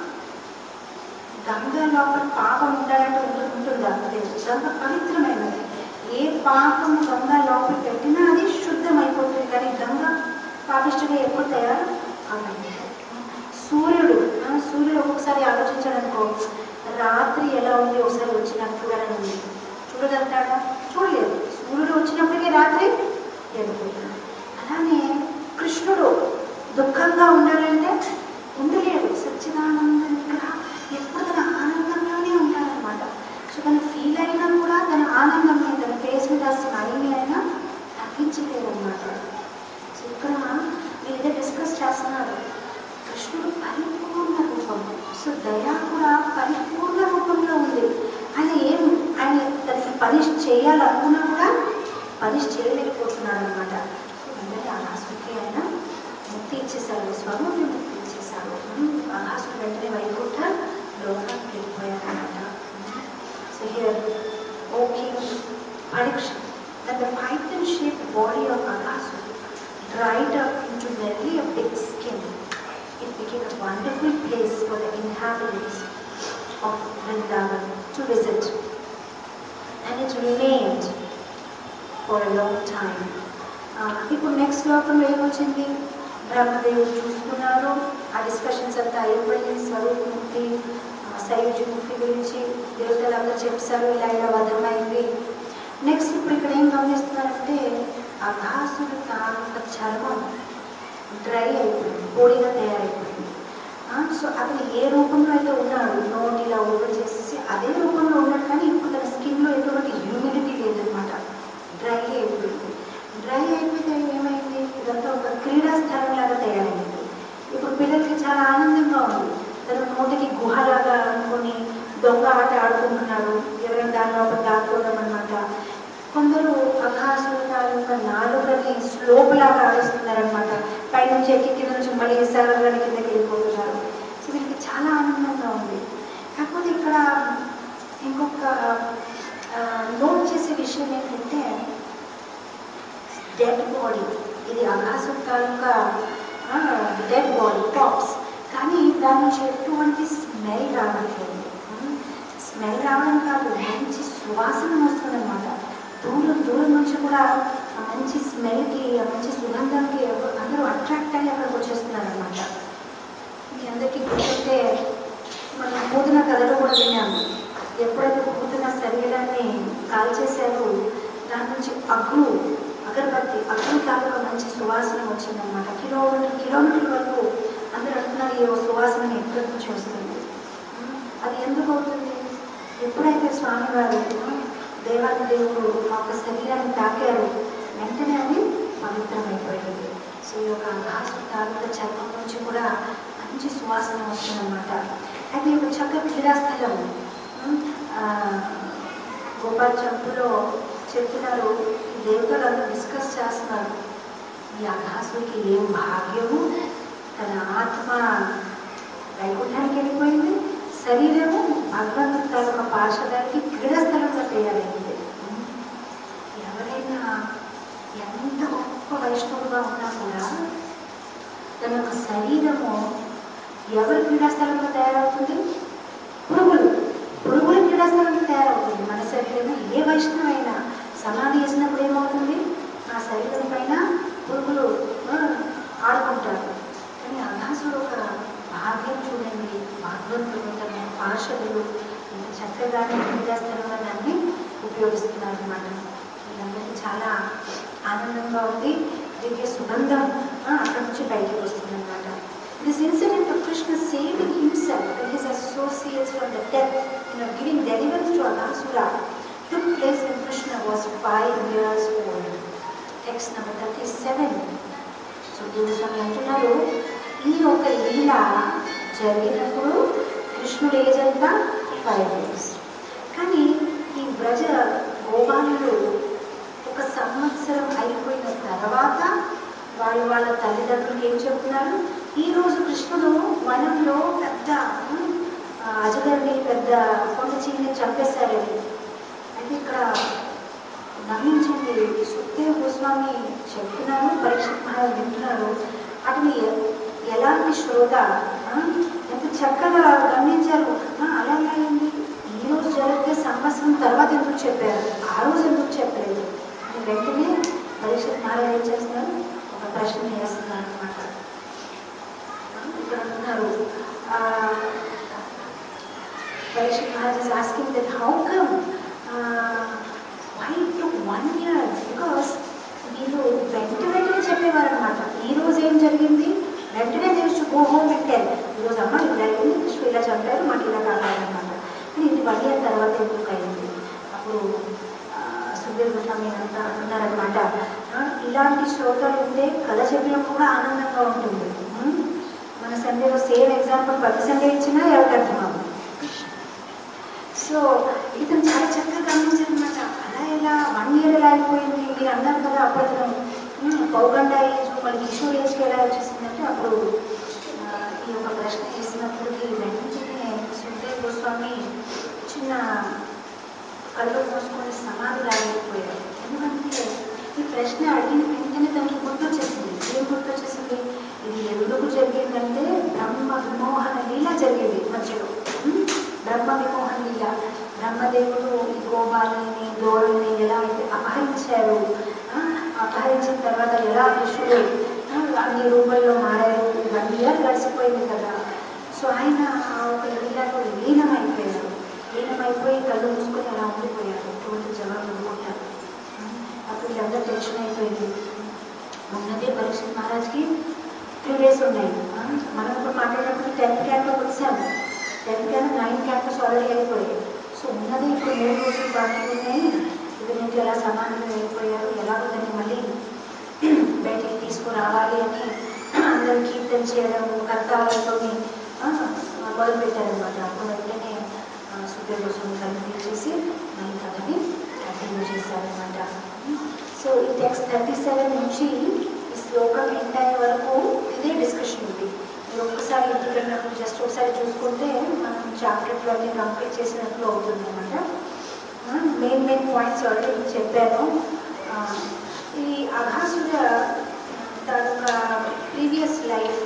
గంగ లోపల పాపం ఉండాలంటే ఉంటుంది ఉంటుందా లేదు గంగ పవిత్రమైనది ఏ పాపం గంగ లోపల పెట్టినా అది శుద్ధమైపోతుంది కానీ గంగ పాపిష్టిగా ఎప్పుడు తయారు అవ్వదు సూర్యుడు ఆ, సూర్యుడు ఒక్కొక్కసారి ఆలోచించాడు అనుకో రాత్రి ఎలా ఉంది ఒకసారి వచ్చి నాకు చూడాలని ఉంది చూడగలుగుతాడా చూడలేదు సూర్యుడు వచ్చినప్పటికీ రాత్రి వెళ్ళిపోతుంది అలానే కృష్ణుడు దుఃఖంగా ఉండాలంటే ఉండలేడు సచ్చిదానంద విగ్రహ ఎప్పుడు తన ఆనందంలోనే ఉంటాడనమాట సో తను ఫీల్ అయినా కూడా తన ఆనందం తన ఫేస్ మీద స్మైల్ అయినా తగ్గించలేదు అనమాట సో ఇక్కడ మీరు ఇదే డిస్కస్ చేస్తున్నారు కృష్ణుడు పరిపూర్ణ రూపం సో దయ కూడా పరిపూర్ణ రూపంలో ఉంది ఆయన ఏం ఆయన దానికి పనిష్ చేయాలనుకున్నా కూడా పనిష్ చేయలేకపోతున్నాడు అనమాట సో వెంటనే అనాసుకి ఆయన ముక్తి ఇచ్చేశారు స్వరూపి ముక్తి ఇచ్చేశారు అనాసుడు వెంటనే వైకుంఠ లోకానికి వెళ్ళిపోయారు అనమాట so here O king Pariksha that the python-shaped body of Aghasur dried up into merely a big skin. It became a wonderful place for the inhabitants of Vrindavan to visit. And it remained for a long time. Uh, ఇప్పుడు next శ్లోకంలో ఏమొచ్చింది బ్రహ్మదేవుడు చూసుకున్నారు ఆ discussions అంతా అయిపోయి స్వరూప ముక్తి size ముక్తి గురించి దేవతలందరూ చెప్పారు ఇలా ఇలా వధమైంది నెక్స్ట్ ఇప్పుడు ఇక్కడ ఏం గమనిస్తున్నారంటే అఘాసుడు తాలూక చర్మం డ్రై అయిపోయింది పొడిగా తయారైపోయింది సో అతను ఏ రూపంలో అయితే ఉన్నాడు నోటి ఇలా ఓపెన్ చేసేసి అదే రూపంలో ఉన్నాడు కానీ ఇప్పుడు తన స్కిన్లో ఎటువంటి హ్యూమిడిటీ లేదనమాట డ్రై అయిపోయింది డ్రై అయిపోతే ఏమైంది ఇదంతా ఒక క్రీడా స్థలం లాగా తయారైంది ఇప్పుడు పిల్లలకి చాలా ఆనందంగా ఉంది తన నోటికి గుహలాగా అనుకొని దొంగ ఆట ఆడుకుంటున్నారు ఎవరైనా దాని లోపల దాక్కోవడం అనమాట కొందరు అఘాసుల తాలూకా నాలుగని స్లోప్ లాగా ఆడిస్తున్నారనమాట పైనుంచి ఎక్కి కింద నుంచి మళ్ళీ సరళని కిందకి వెళ్ళిపోతున్నారు సో వీళ్ళకి చాలా ఆనందంగా ఉంది కాకపోతే ఇక్కడ ఇంకొక నోట్ చేసే విషయం ఏంటంటే డెడ్ బాడీ ఇది ఆకాశం తాలూకా డెడ్ బాడీ టాప్స్ కానీ దాని నుంచి ఎటువంటి స్మెల్ రావట్లేదు స్మెల్ రావడం కాదు మంచి సువాసన వస్తుందన్నమాట దూరం దూరం నుంచి కూడా ఆ మంచి స్మెల్కి ఆ మంచి సుగంధంకి అందరూ అట్రాక్ట్ అయ్యి అక్కడికి వచ్చేస్తున్నారు అనమాట మీ అందరికీ గుర్తుంటే మనం పూతన కథలో కూడా విన్నాము ఎప్పుడైతే పూతన శరీరాన్ని కాల్చేశారో దాని నుంచి అగ్గు అగరబత్తి అగ్ని తాలూకా మంచి సువాసన వచ్చిందనమాట కిలోమీటర్ కిలోమీటర్ల వరకు అందరూ అంటున్నారు ఈ సువాసన ఎక్కడి నుంచి వస్తుంది అది ఎందుకు అవుతుంది ఎప్పుడైతే స్వామివారు దేవాది దేవుడు ఆ యొక్క శరీరాన్ని తాకారు వెంటనే అది పవిత్రమైపోయింది సో ఈ యొక్క ఆకాశం తాలూకా చర్మం నుంచి కూడా మంచి సువాసన వస్తుందన్నమాట అయితే ఈ యొక్క చక్క క్రీడాస్థలం ఉమ్, ఆ, గోపాల్ చంపులో చెప్తున్నారు ఈ దేవతలు డిస్కస్ చేస్తున్నారు ఈ అఘాసుడికి ఏం భాగ్యము తన ఆత్మ వైకుంఠానికి వెళ్ళిపోయింది శరీరము భగవంతుడి తాలూకా పార్షదానికి క్రీడాస్థలంగా తయారైంది ఎవరైనా ఎంత గొప్ప వైష్ణవుగా ఉన్నా కూడా తన యొక్క శరీరము ఎవరి క్రీడాస్థలంలో తయారవుతుంది పురుగులు పురుగుల క్రీడాస్థలంలో తయారవుతుంది మన శరీరము ఏ వైష్ణవైనా సమాధి చేసినప్పుడు ఏమవుతుంది ఆ శరీరం పైన పురుగులు ఆ, ఆడుకుంటారు కానీ అభాసుడు ఒక భాగ్యం చూడండి భగవంతుడు తన పార్షదులు ఇంత చక్కగా క్రీడాస్థలంగా దాన్ని ఉపయోగిస్తున్నారు అనమాట వీళ్ళందరికీ చాలా ఆనందంగా ఉంది దివ్య సుగంధం ఆ, అక్కడి నుంచి బయటకు వస్తుంది అనమాట this incident of Krishna saving himself and his associates from the death you know, giving deliverance to Aghasura took place when Krishna was five years old. Text number 37. So స్వామి అంటున్నారు ఈ ఒక లీల జరిగినప్పుడు కృష్ణుడు ఏజ్ ఎంత ఫైవ్ ఇయర్స్ కానీ ఈ బ్రజ గోపాలులు ఒక సంవత్సరం అయిపోయిన తర్వాత వాళ్ళు వాళ్ళ తల్లిదండ్రులకు ఏం చెప్తున్నారు ఈ రోజు కృష్ణుడు వనంలో పెద్ద ఉమ్, ఆ, అజగర్ని పెద్ద కొండ చీని చంపేశారని అయితే ఇక్కడ గమనించండి సుఖదేవ్ గోస్వామి చెప్తున్నారు పరీక్ష మహారాజు వింటున్నారు అతని ఎ- ఎలాంటి శ్రోత ఆ, ఎంత చక్కగా గమనించారు ఆ, అలా ఎలా అయింది ఈ రోజు జరిగితే సంవత్సరం తర్వాత ఎందుకు చెప్పారు ఆ రోజు ఎందుకు చెప్పలేదు అని వెంటనే పరీక్ష మహారాజు ఏం చేస్తున్నారు ఒక ప్రశ్న వేస్తున్నారు అనమాట ఇక్కడ ఉన్నారు పరీక్ష Maharaj is asking that how come uh, why it took one year because వీళ్ళు వెంట వెంటనే చెప్పేవారు అనమాట ఈ రోజు ఏం జరిగింది వెంటనే తెలుసు గో హోమ్ పెట్టారు ఈ రోజు అమ్మ ఇలా అయింది కృష్ణ ఇలా చంపారు మాకు ఇలా కావాలన్నమాట కానీ ఇది వన్ ఇయర్ తర్వాత ఎందుకు అయింది అప్పుడు ఆ, సుఖదేవ్ గోస్వామి అంతా అంటున్నారనమాట ఆ, ఇలాంటి శ్లోకాలు ఉంటే కథ చెప్పినప్పుడు కూడా ఆనందంగా ఉంటుంది ఉం? మన సండేలో సేమ్ ఎగ్జాంపుల్ ప్రతి సండే ఇచ్చినా ఎవరికి అర్థం అవ్వదు సో ఇతను చాలా చక్కగా గమనించారు అనమాట అలా ఎలా వన్ ఇయర్ ఎలా అయిపోయింది మీరు అన్నారు కదా అప్పుడు అతను "ఉమ్, పౌగండ ఏజ్ మళ్ళీ కిషోర్ ఏజ్కి ఎలా వచ్చేసిందంటే అప్పుడు ఆ, ఈ యొక్క ప్రశ్న చేసినప్పటికీ వెంటనే సుఖదేవ్ గోస్వామి చిన్న కళ్ళు మూసుకొని సమాధి రాలేకపోయారు ఎందుకంటే ఈ ప్రశ్న అడిగిన వెంటనే తనకి గుర్తొచ్చేసింది ఏం గుర్తొచ్చేసింది ఇది ఎందుకు జరిగిందంటే బ్రహ్మ విమోహన లీల జరిగింది మధ్యలో ఉమ్, బ్రహ్మ విమోహన లీల బ్రహ్మదేవుడు ఈ గోపాలని దోరల్ని ఎలా అయితే అపహరించారు ఆ, అపహరించిన తర్వాత ఎలా ఋషులు ఆ, అన్ని రూపంలో మారారు వన్ ఇయర్ గడిచిపోయింది కదా సో ఆయన ఆ ఒక లీలలో లీనమైపోయారు లీనమైపోయి కళ్ళు మూసుకొని అలా ఉండిపోయారు ఎటువంటి జవాబు ఇవ్వకుండా అప్పుడు వీళ్ళందరూ టెన్షన్ అయిపోయింది ఉన్నదే పరీక్ష మహారాజ్కి త్రీ డేస్ ఉన్నాయి ఆ, మనం ఇప్పుడు మాట్లాడినప్పుడు టెన్త్ క్యాంప్లోకి వచ్చాము tenth camp ninth campus already అయిపోయాయి సో ఉన్నది ఇప్పుడు మూడు రోజులు బాకీ ఉన్నాయి ఇది నుంచి ఎలా సమానంగా వెళ్ళిపోయారు ఎలాగో దాన్ని మళ్ళీ బయటికి తీసుకురావాలి అని అందరూ కీర్తన చేయడం కర్తాలతో మొదలు పెట్టారనమాట అప్పుడు వెంటనే సుఖదేవ్ కోసం కన్ఫ్యూజ్ చేసి మళ్ళీ కథని కంటిన్యూ చేశారనమాట సో ఈ టెక్స్ట్ థర్టీ సెవెన్ నుంచి ఈ శ్లోకం ఎండ్ అయ్యే వరకు ఇదే డిస్కషన్ ఉంది మీరు ఒక్కసారి ఇంటికి వెళ్ళినప్పుడు జస్ట్ ఒకసారి చూసుకుంటే మనం చాప్టర్ ట్వెల్వ్ కంప్లీట్ చేసినట్లు అవుతుంది అనమాట మెయిన్ మెయిన్ పాయింట్స్ ఆల్రెడీ చెప్పాను ఆ, ఈ అఘాసుర తాలూక ప్రీవియస్ లైఫ్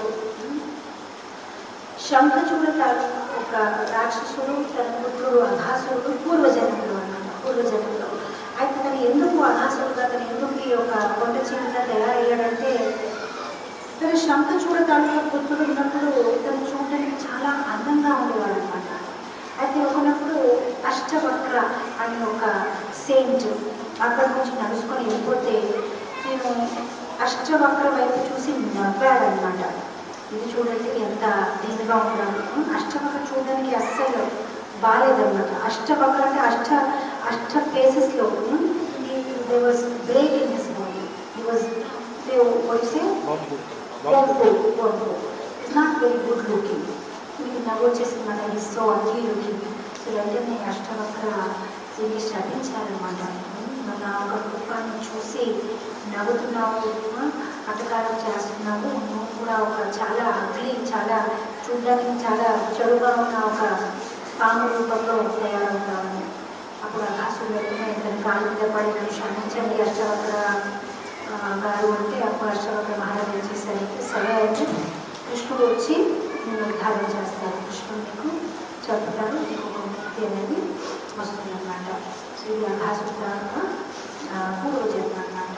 శంఖచూడ తాలూకా ఒక రాక్షసుడు తన పుత్రుడు అఘాసురుడు పూర్వజన్మలో అన్నమాట పూర్వజన్మలో అయితే తను ఎందుకు అఘాసురుడుగా తను ఎందుకు ఈ ఒక కొండ చీమగా తయారయ్యాడంటే తన శంఖచూడ తాలూకా పుత్రుడు ఉన్నప్పుడు తను చూడడానికి చాలా అందంగా ఉండేవాడు అనమాట అయితే ఒకనప్పుడు అష్టవక్ర అనే ఒక సెయింట్ అక్కడ నుంచి నడుచుకొని వెళ్ళిపోతే నేను అష్టవక్ర వైపు చూసి నవ్వాడనమాట ఇది చూడండి ఎంత దీనిగా ఉన్నాడు అష్టవక్ర చూడడానికి అస్సలు బాగాలేదన్నమాట అష్టవక్ర అంటే అష్ట అష్ట ప్లేసెస్లో they was break in his body he was they వచ్చే Pompo, Pompo. It's not very good looking. మీకు నవ్వు వచ్చేసింది మాట ఈ సో అగ్లీ లుకింగ్ సో వెంటనే అష్టవక్ర దీన్ని శ్రమించారనమాట మన ఒక రూపాన్ని చూసి నవ్వుతున్నావు అటకారం చేస్తున్నావు నువ్వు కూడా ఒక చాలా అగ్లీ చాలా చూడడానికి చాలా చెడుగా ఉన్న ఒక పాము రూపంలో తయారవుతావని అప్పుడు అఘాసుడు వెంటనే తన కాళ్ళ మీద పడి నన్ను క్షమించండి అష్టవక్ర ఆ, గారు అంటే అప్పుడు అష్టవక్ర మహారాజు ఏం చేశారంటే సరే అయితే కృష్ణుడు వచ్చి నేను ఉద్ధారం చేస్తాను కృష్ణుడు నీకు చెప్తాడు నీకు ఒక ముక్తి అనేది వస్తుందన్నమాట సో ఇది అఘాసుడు తర్వాత పూర్వజన్మ అన్నమాట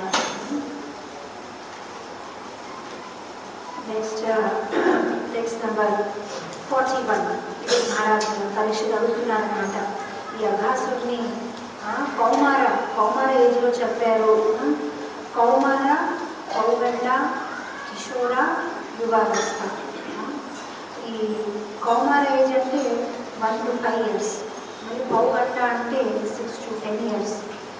next next number forty one ఇది మహారాజు పరీక్ష అడుగుతున్నారనమాట ఈ అఘాసుడిని ఆ, కౌమార కౌమార ఏజ్లో చెప్పారు ఆ, కౌమార కౌగండ కిషోర యువావస్థ ఆ, ఈ కౌమార ఏజ్ అంటే వన్ టు ఫైవ్ ఇయర్స్ మళ్ళీ కౌగండ అంటే సిక్స్ టు టెన్ ఇయర్స్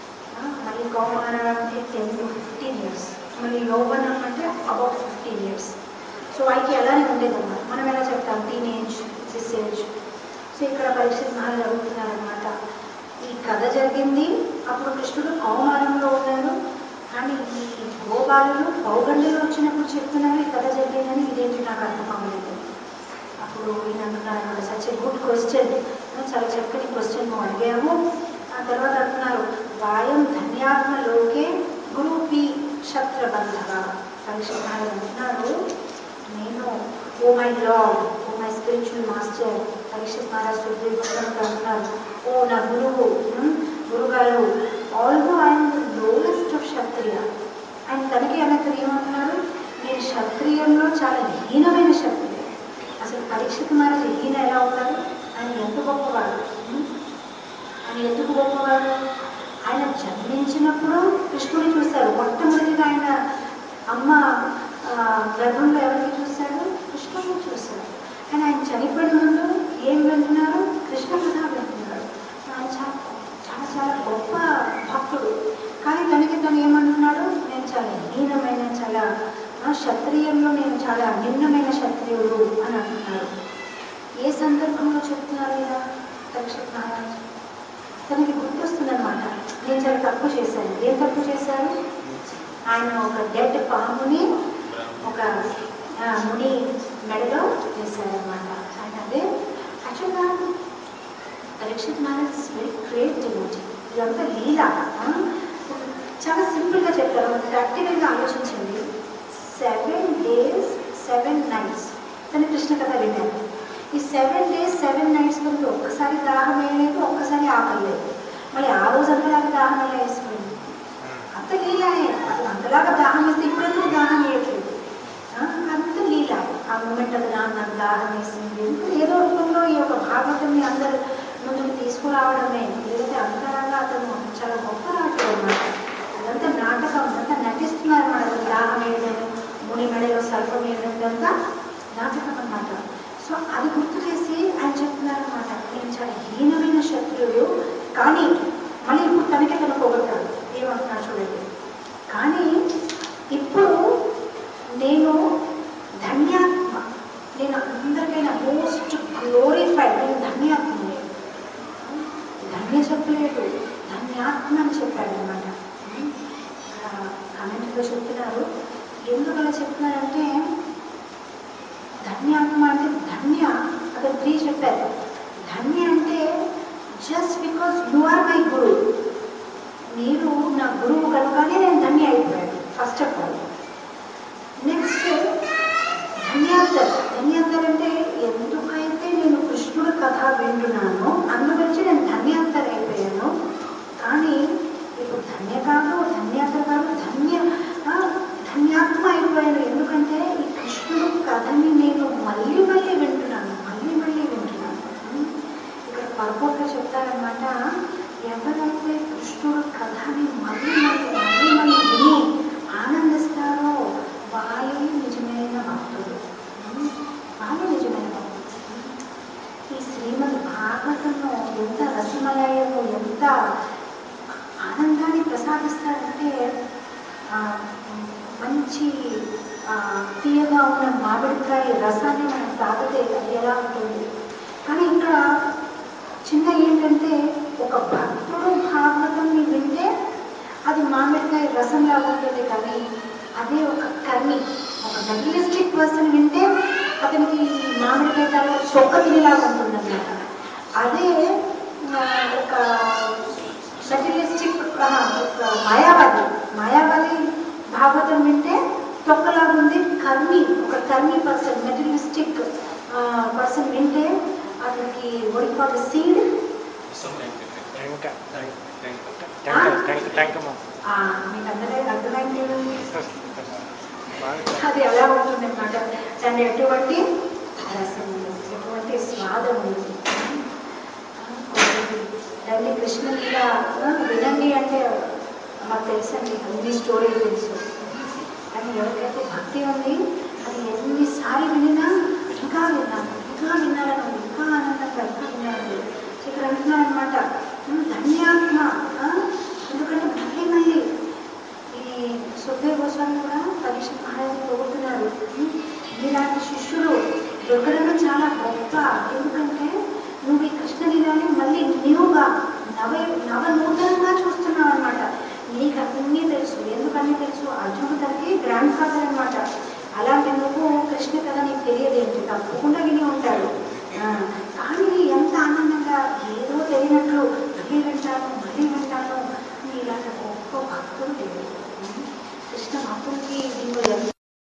మళ్ళీ కౌమార అంటే టెన్ టు ఫిఫ్టీన్ ఇయర్స్ మళ్ళీ యౌవనం అంటే అబౌట్ ఫిఫ్టీన్ ఇయర్స్ సో వాళ్ళకి అలానే ఉండేదన్నమాట మనం ఎలా చెప్తాం టీనేజ్ దిస్ ఏజ్ సో ఇక్కడ పరీక్షిత్ మహారాజ్ అడుగుతున్నారనమాట ఈ కథ జరిగింది అప్పుడు కృష్ణుడు కౌమారంలో ఉన్నారు కానీ ఈ గోపాలను పౌగండిలో వచ్చినప్పుడు చెప్తున్నారు ఈ కథ జరిగిందని ఇదేంటి నాకు అర్థం అవ్వలేదు అప్పుడు ఈయన అంటున్నారు సచ్ ఏ గుడ్ క్వశ్చన్ చాలా చక్కని క్వశ్చన్ నువ్వు అడిగాము ఆ తర్వాత అంటున్నారు వాయం ధన్యాత్మలోకే గురు పి క్షత్రబంధవ పరీక్ష మహారాజ్ అంటున్నారు నేను O my lord O my spiritual master Parikshit Maharaj సుగ్రీవుడు అంటున్నారు ఓ నా గురువు ఉమ్, గురుగారు although I'm the lowest of kshatriya ఆయన తనకి అనంతరం ఏమంటున్నారు నేను క్షత్రియంలో చాలా హీనమైన క్షత్రియ అసలు పరీక్షిత్ మహారాజ్ హీన ఎలా అవుతారు ఆయన ఎంత గొప్పవాడు ఉమ్, ఆయన ఎందుకు గొప్పవాడు ఆయన జన్మించినప్పుడు కృష్ణుని చూశారు మొట్టమొదటిగా ఆయన అమ్మ ఆ, గర్భంలో ఎవరిని చూశాడు కృష్ణుని చూశాడు కానీ ఆయన చనిపోయిన ముందు ఏం వింటున్నారు కృష్ణ కథ వింటున్నాడు ఆయన చాలా చాలా చాలా గొప్ప భక్తుడు కానీ తనకి తను ఏమంటున్నాడు నేను చాలా హీనమైన చాలా ఆ, క్షత్రియంలో నేను చాలా నిమ్నమైన క్షత్రియుడు అని అంటున్నారు ఏ సందర్భంలో చెప్తున్నారు ఇలా పరీక్షిత్ మహారాజ్ తనకి గుర్తొస్తుందన్నమాట నేను చాలా తప్పు చేశాను ఏం తప్పు చేశారు ఆయన ఒక డెడ్ పాముని ఒక ఆ, ముని మెడలో వేశారనమాట ఆయన అదే యాక్చువల్గా Parikshit Maharaj very great devotee ఇదంతా లీల ఆ? చాలా సింపుల్గా చెప్తారు ప్రాక్టికల్గా ఆలోచించండి సెవెన్ డేస్ సెవెన్ నైట్స్ తన కృష్ణ కథ విన్నారు ఈ సెవెన్ డేస్ సెవెన్ నైట్స్ వరకు ఒక్కసారి దాహం వేయలేదు ఒక్కసారి ఆకలి లేదు మళ్ళీ ఆ రోజు అంతలాగా దాహం ఎలా వేసుకుంది అంత లీలానే అసలు అంతలాగా దాహం వేస్తే ఇప్పుడెందుకు దాహం వేయట్లేదు ఆ, అంత లీల ఆ మూమెంట్ అది నాకు నాకు దాహం వేసింది ఎందుకు ఏదో రూపంలో ఈ యొక్క భాగవతాన్ని అందరు ముందుకు తీసుకురావడమే లేదంటే అంతరంగా అతను చాలా గొప్ప రాజు అన్నమాట అదంతా నాటకం అంతా నటిస్తున్నారు అన్నమాట అతను దాహం వేయడం ముని మెడలో సర్పం వేయడం ఇదంతా నాటకం అన్నమాట సో అది గుర్తు చేసి ఆయన చెప్తున్నారు అనమాట నేను చాలా హీనమైన శత్రువుడు కానీ మళ్ళీ ఇప్పుడు తనకే తన పొగడతాడు ఏమంటున్నా చూడండి కానీ ఇప్పుడు నేను ధన్యాత్మ నేను అందరికైనా మోస్ట్ గ్లోరిఫైడ్ నేను ధన్యాత్మని ధన్య చెప్పలేదు ధన్యాత్మ అని చెప్పాడు అనమాట కమెంట్లో చెప్తున్నారు ఎందుకు చాప్టర్ త్రీ చెప్పారు ధన్య అంటే just because you are my guru మీరు నా గురువు కనుకనే నేను ధన్య అయిపోయాను ఫస్ట్ ఆఫ్ ఆల్ నెక్స్ట్ ధన్యాంతర్ ధన్యాంతర్ అంటే ఎందుకైతే నేను కృష్ణుడి కథ వింటున్నానో అందుగురించి నేను ధన్యాంతర్ అయిపోయాను కానీ ఇప్పుడు ధన్య కాదు ధన్యాంతర్ కాదు ధన్య ఆ, ధన్యాత్మ అయిపోయాను ఎందుకంటే ఈ కృష్ణుడు కథని నేను మళ్ళీ మళ్ళీ వింటున్నాను మళ్ళీ మళ్ళీ వింటున్నాను ఉం? ఇక్కడ పర్పోట్గా చెప్తారనమాట ఎవరైతే కృష్ణుడు కథని మళ్ళీ మళ్ళీ మళ్ళీ మళ్ళీ విని ఆనందిస్తారో వాళ్ళే నిజమైన భక్తుడు ఉం? వాళ్ళే నిజమైన భక్తుడు ఈ శ్రీమద్ భాగవతంలో ఎంత రసమలయము ఎంత ఆనందాన్ని ప్రసాదిస్తారంటే ఆ, మంచి ఆ, తీయగా ఉన్న మామిడికాయ రసాన్ని మనం తాగితే అది ఎలా ఉంటుంది కానీ ఇక్కడ చిన్న ఏంటంటే ఒక భక్తుడు భాగవతంని వింటే అది మామిడికాయ రసంలా ఉంటుంది కానీ అదే ఒక కర్మి ఒక మెటీరియలిస్టిక్ పర్సన్ వింటే అతనికి ఈ మామిడికాయ తర్వాత చొక్క తినేలాగా ఉంటుంది అన్నమాట అదే ఆ, ఒక మెటీరియలిస్టిక్ ఒక మాయావాది మాయావాది భాగవతం వింటే తొక్కలాగా ఉంది కర్మి ఒక కర్మి పర్సన్ మెటీరియలిస్టిక్ పర్సన్ వింటే అతనికి ఒడిపాటు సీడ్ థ్యాంక్ థ్యాంక్ థ్యాంక్ అమ్మా మీకు అందరూ అర్థమైంది అది ఎలా ఉంటుంది అనమాట దాన్ని ఎటువంటి రసం ఉండదు ఎటువంటి స్వాదం ఉండదు దాన్ని కృష్ణలీల ఆ, వినండి అంటే మాకు తెలుసండి అన్ని స్టోరీ తెలుసు కానీ ఎవరికైతే భక్తి ఉంది అది ఎన్నిసార్లు వినినా ఇంకా విన్నాను ఇంకా విన్నాను ఇంకా ఆనందంగా ఇంకా విన్నాను ఇక్కడ అంటున్నాను అనమాట ధన్యాత్మ ఆ, ఎందుకంటే మళ్ళీ మళ్ళీ ఈ సుఖదేవ్ గోస్వామి కూడా పరీక్ష మహారాజు పొగుతున్నారు మీలాంటి శిష్యుడు దొరకడం చాలా గొప్ప ఎందుకంటే నువ్వు ఈ కృష్ణలీలని మళ్ళీ నీవుగా నవ నవ నూతనంగా చూస్తున్నావు అనమాట నీకు అన్నీ తెలుసు ఎందుకన్నీ తెలుసు అర్జునుడు తనకి గ్రాండ్ ఫాదర్ అనమాట అలాంటి నువ్వు కృష్ణ కథ నీకు తెలియదేంటి తప్పకుండా విని ఉంటాడు ఆ, కానీ ఎంత ఆనందంగా ఏదో తెలియనట్లు మళ్ళీ వింటాను మళ్ళీ వింటాను నీ ఇలాంటి గొప్ప భక్తుడు లేదు కృష్ణ భక్తుడికి దీనిలో ఎంత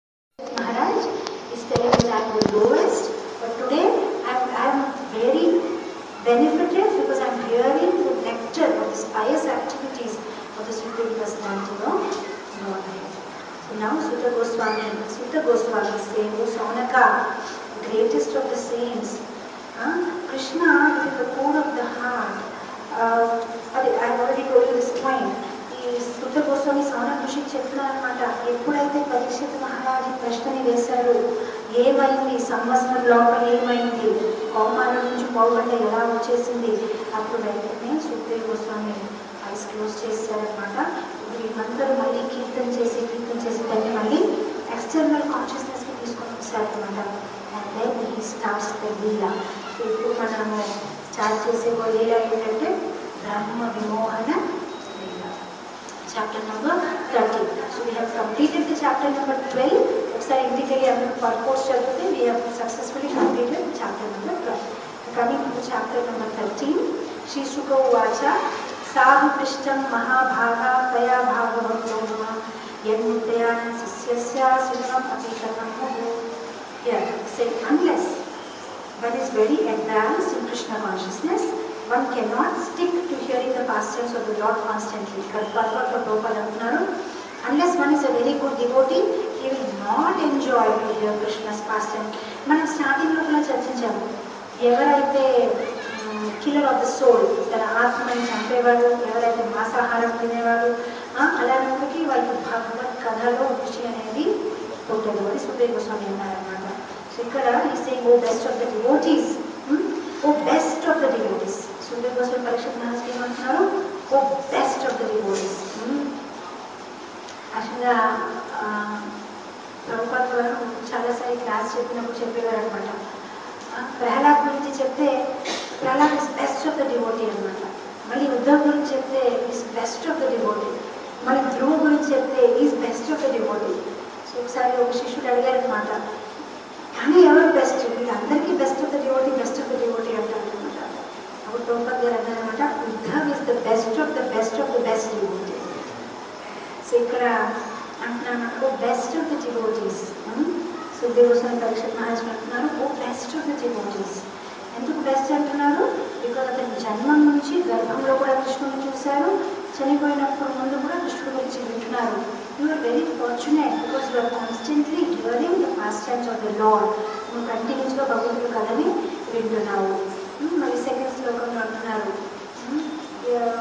Maharaj is telling me that the lowest, but today I'm, I'm very benefited because I'm hearing the nectar of these pious activities of the Supreme Personality of Godhead. So now Sutta Goswami, Sutta Goswami is saying, O Saunaka, greatest of the saints, uh, Krishna is the core of the heart. Uh, I have already told you this point. ఈ సుత గోస్వామి సౌన ఋషికి చెప్తున్నారనమాట ఎప్పుడైతే పరీక్షిత్ మహారాజు ప్రశ్నని వేశారు ఏమైంది సంవత్సరం లోపల ఏమైంది కౌమారం నుంచి పౌగంట ఎలా వచ్చేసింది అప్పుడు వెంటనే సుఖదేవ్ గోస్వామి ఐస్ క్లోజ్ చేశారనమాట ఇప్పుడు వీళ్ళందరూ మళ్ళీ కీర్తన చేసి కీర్తన చేసి దాన్ని మళ్ళీ ఎక్స్టర్నల్ కాన్షియస్నెస్కి తీసుకొని వచ్చారనమాట and then he starts the lila so ఇప్పుడు మనము స్టార్ట్ చేసే ఓ లీల ఏంటంటే బ్రహ్మ విమోహన లీల chapter number 13. So we have completed the chapter number 12. ఒకసారి ఇంటికి అందరూ పర్పోర్స్ చదివితే we have successfully completed chapter number 12. Coming to chapter number 13, Shri Sukha Uvacha, Sadhu Prishtam Mahabhaga Kaya Bhagavato Nama Yadmudayan Sisyasya Sunam Apitanam Muhu. Here, say unless one is very advanced in Krishna consciousness, one cannot stick to hearing the pastimes of the Lord constantly. ఇక్కడ పర్వత గోపాల్ అంటున్నారు unless one is a very good devotee, he will not enjoy to hear Krishna's pastime. మనం starting లో కూడా చర్చించాము ఎవరైతే killer of the soul తన ఆత్మని చంపేవాడు ఎవరైతే మాంసాహారం తినేవాడు ఆ, అలాంటికి వాళ్ళకి భగవత్ కథలో రుచి అనేది పుట్టదు అని సుఖదేవ్ గోస్వామి అన్నారనమాట సో ఇక్కడ ఈ same O best of the devotees O best of the devotees Sukhadev Goswami Pariksha Maharaj ఏమంటున్నారు O best of the devotees యాక్చువల్గా ప్రభుపాద గారు చాలాసార్లు క్లాస్ చెప్పినప్పుడు చెప్పేవారు అనమాట ప్రహ్లాద్ గురించి చెప్తే Prahlad is best of the devotee అనమాట మళ్ళీ ఉద్ధవ్ గురించి చెప్తే is best of the devotee మళ్ళీ ధ్రువ గురించి చెప్తే is best of the devotee so ఒకసారి ఒక శిష్యుడు అడిగారు అనమాట కానీ ఎవరు బెస్ట్ వీళ్ళందరికీ best of the devotee best Sukhadevaswami Parikshat Maharaj అంటున్నారు O best of the devotees ఎందుకు బెస్ట్ అంటున్నారు బికాజ్ అతని జన్మం నుంచి గర్భంలో కూడా కృష్ణుని చూశారు చనిపోయినప్పుడు ముందు కూడా కృష్ణుడి గురించి వింటున్నారు you are very fortunate because you are constantly hearing the pastimes of the lord నువ్వు కంటిన్యూస్గా భగవంతుడి కథని వింటున్నావు Hmm, మరి సెకండ్ శ్లోకంలో అంటున్నారు hmm, yeah,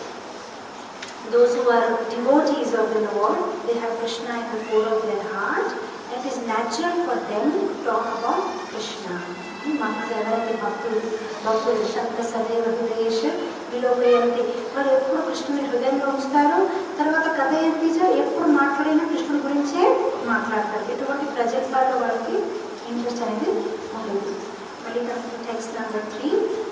those who are devotees of the Lord, they have Krishna in the core of their heart. It is natural for them to talk about Krishna. మనకు ఎవరైతే భక్తులు భక్తులు శబ్ద సదైవ హృదయేష్ విలోకయంతి వారు ఎప్పుడు కృష్ణుని హృదయంలో ఉంచుతారు తర్వాత కథ ఏంటిజ ఎప్పుడు మాట్లాడినా కృష్ణుడి గురించే మాట్లాడతారు ఎటువంటి ప్రజెక్టాల్లో వాళ్ళకి ఇంట్రెస్ట్ అనేది ఉంటుంది మళ్ళీ టెక్స్ట్ నెంబర్ త్రీ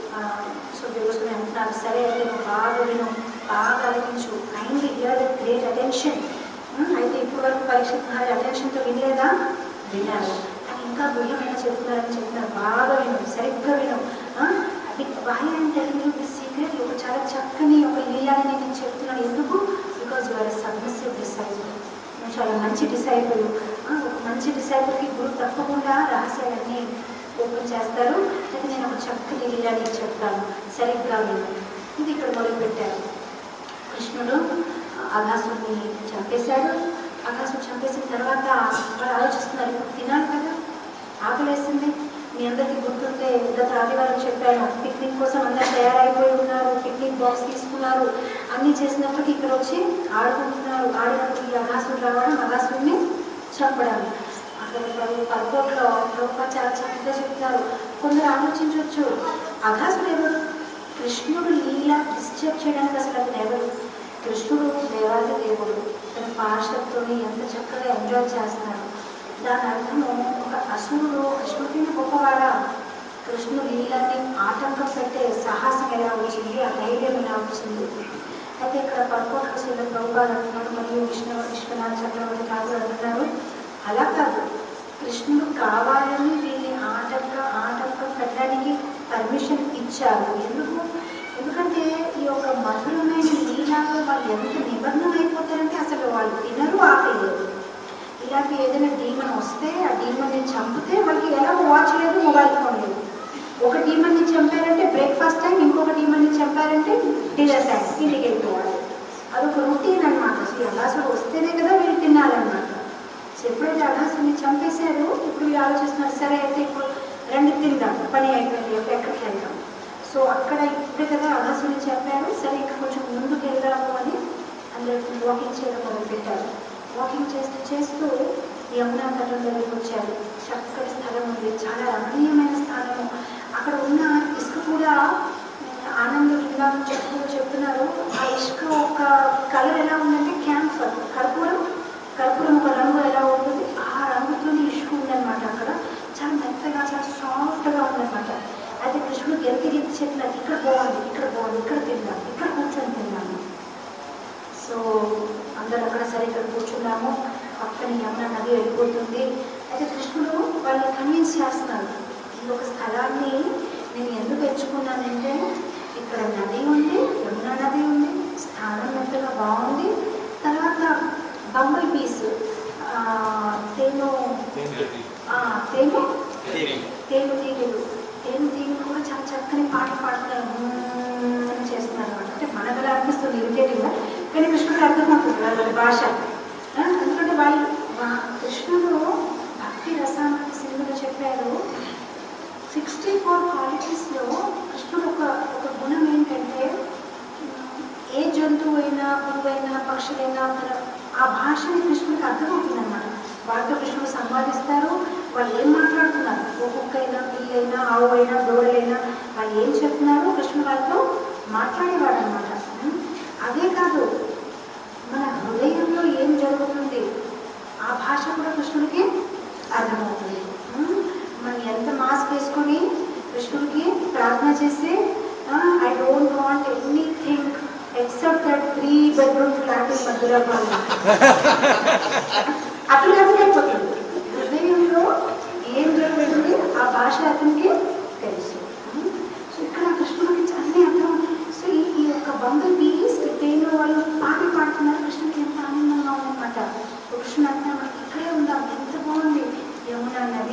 సో దేవుడు అంటున్నారు సరే అయితే నువ్వు బాగా విను బాగా ఆలోచించు kindly hear with great attention అయితే ఇప్పటి వరకు పరీక్ష అటెన్షన్తో వినలేదా విన్నారు కానీ ఇంకా గుహ్యమైన చెప్తున్నారని చెప్తున్నారు బాగా విను సరిగ్గా విను why and telling the secret ఒక చాలా చక్కని ఒక లీలాని నేను చెప్తున్నాను ఎందుకు బికాజ్ యువర్ సబ్మిసివ్ డిసైపుల్ నువ్వు చాలా మంచి డిసైపుల్ ఒక మంచి డిసైపుల్కి గురువు తప్పకుండా రహస్యాలన్నీ ఓపెన్ చేస్తారు అయితే నేను ఒక చక్కని లీలాని చెప్తాను సరిగ్గా విను ఇది ఇక్కడ మొదలు పెట్టారు కృష్ణుడు ఆకాశుడిని చంపేశాడు ఆకాశుడు చంపేసిన తర్వాత వాళ్ళు ఆలోచిస్తున్నారు ఇప్పుడు తినాలి కదా ఆకలేస్తుంది మీ అందరికీ గుర్తుంటే గత ఆదివారం చెప్పాను పిక్నిక్ కోసం అందరూ తయారైపోయి ఉన్నారు పిక్నిక్ బాక్స్ తీసుకున్నారు అన్నీ చేసినప్పటికీ ఇక్కడ వచ్చి ఆడుకుంటున్నారు ఆడినప్పుడు ఈ అగాసుడు రావడం అగాసుడిని చంపడం అక్కడ పర్కోట్లో ప్రభుత్వ చాలా చక్కగా చెప్తారు కొందరు ఆలోచించవచ్చు అగాసుడు ఎవరు కృష్ణుడు లీల డిస్టర్బ్ చేయడానికి అసలు అతను ఎవరు కృష్ణుడు దేవాది దేవుడు తన పార్షత్తుని ఎంత చక్కగా ఎంజాయ్ చేస్తున్నాడు దాని అర్థము ఒక అసురుడు కృష్ణుడిని గొప్పవాడా కృష్ణుడు లీలని ఆటంకం పెట్టే సాహసం ఎలా వచ్చింది ఆ ధైర్యం ఎలా వచ్చింది అయితే ఇక్కడ పర్కోట్ల శీల ప్రభుగారు అంటున్నాడు మరియు విష్ణు విశ్వనాథ చక్రవర్తి కాదు అంటున్నారు అలా కాదు కృష్ణుడు కావాలని వీళ్ళని ఆటంక ఆటంకం పెట్టడానికి పర్మిషన్ ఇచ్చారు ఎందుకు ఎందుకంటే ఈ యొక్క మధురమైన లీలాలో వాళ్ళు ఎంత నిమగ్నం అయిపోతారంటే అసలు వాళ్ళు తినరు ఆపేయరు ఇలాంటి ఏదైనా డీమన్ వస్తే ఆ డీమన్ని చంపితే వాళ్ళకి ఎలా వాచ్ లేదు మొబైల్ ఫోన్ లేదు ఒక డీమన్ని చంపారంటే బ్రేక్ఫాస్ట్ టైం ఇంకొక డీమన్ని చంపారంటే డిన్నర్ టైం ఇంటికి వెళ్ళిపోవాలి అదొక రొటీన్ అనమాట అసలు అలాసుడు వస్తేనే కదా వీళ్ళు తినాలన్నమాట సో ఎప్పుడైతే అలాసుని చంపేశారు ఇప్పుడు వీళ్ళు ఆలోచిస్తున్నారు సరే అయితే ఇప్పుడు రెండు తిందాం పని అయిపోయింది ఇప్పుడు ఎక్కడికి వెళ్దాం సో అక్కడ ఇప్పుడే కదా అలాసుని చెప్పారు సరే ఇంకా కొంచెం ముందుకు వెళ్దాము అని అందరూ వాకింగ్ చేయడం మొదలుపెట్టారు వాకింగ్ చేస్తూ చేస్తూ యమునా తటం దగ్గరికి వచ్చారు చక్కటి స్థలం ఉంది చాలా రమణీయమైన స్థలము అక్కడ ఉన్న ఇసుక కూడా ఆనంద విందాం చెప్తూ చెప్తున్నారు ఆ ఇసుక ఒక కలర్ ఎలా ఉందంటే క్యాన్సర్ కర్పూరం కర్పూరం ఒక రంగు ఎలా ఉంటుంది ఆ రంగుతోనే ఇసుక ఉందన్నమాట అక్కడ చాలా మెత్తగా చాలా సాఫ్ట్గా ఉందన్నమాట అయితే కృష్ణుడు గెలికి గెలిచి చెప్పినారు ఇక్కడ బాగుంది ఇక్కడ బాగుంది ఇక్కడ తిందాం ఇక్కడ కూర్చొని తిన్నాము సో అందరూ అక్కడ సరే ఇక్కడ కూర్చున్నాము పక్కన యమున నది వెళ్ళిపోతుంది అయితే కృష్ణుడు వాళ్ళని కన్విన్స్ చేస్తున్నారు ఈ ఒక స్థలాన్ని నేను ఎందుకు ఎంచుకున్నానంటే ఇక్కడ నది ఉంది యమున నది ఉంది స్థానం మెత్తగా బాగుంది తర్వాత బంబల్ పీస్ తేను ఆ, తేను తేను తీగలు తేను తీగలు కూడా చాలా చక్కని పాట పాడుతున్నారు మ్మ్ అని చేస్తున్నారు అనమాట అంటే మనకు అనిపిస్తుంది ఇరిటేటింగ్గా కానీ కృష్ణుడు అర్థమవుతుంది వాళ్ళ భాష ఆ, ఎందుకంటే వాళ్ళు వా- కృష్ణుడు భక్తి రసామృత సింధులు చెప్పారు సిక్స్టీ ఫోర్ క్వాలిటీస్లో కృష్ణుడు ఒక ఒక గుణం ఏంటంటే ఉమ్, ఏ జంతువు అయినా పురుగైనా పక్షులైనా తన ఆ భాషని కృష్ణుడికి అర్థమవుతుంది అనమాట వాళ్ళతో కృష్ణుడు సంవాదిస్తారు వాళ్ళు ఏం మాట్లాడుతున్నారు ఓ కుక్క అయినా పిల్లి అయినా ఆవు అయినా దూడ అయినా వాళ్ళు ఏం చెప్తున్నారు కృష్ణుడు వాళ్ళతో మాట్లాడేవాడు అనమాట అదే కాదు మన హృదయంలో ఏం జరుగుతుంది ఆ భాష కూడా కృష్ణుడికి అర్థమవుతుంది ఉమ్, మనం ఎంత మాస్క్ వేసుకొని కృష్ణుడికి ప్రార్థన చేసి I don't want anything except that three bedroom flat in Madhurabad అతను అర్థమైపోతుంది హృదయంలో ఏం జరుగుతుంది ఆ భాష అతనికి తెలుసు ఉమ్, సో ఇక్కడ కృష్ణుడికి అన్నీ అర్థం సో ఈ ఈ యొక్క బంబల్ బీస్ తేను వాళ్ళు పాటలు పాడుతున్నారు కృష్ణుడికి ఎంత ఆనందంగా ఉందన్నమాట కృష్ణుడు అంటున్నారు మనకి ఇక్కడే ఉందాం ఎంత బాగుంది యమునా నది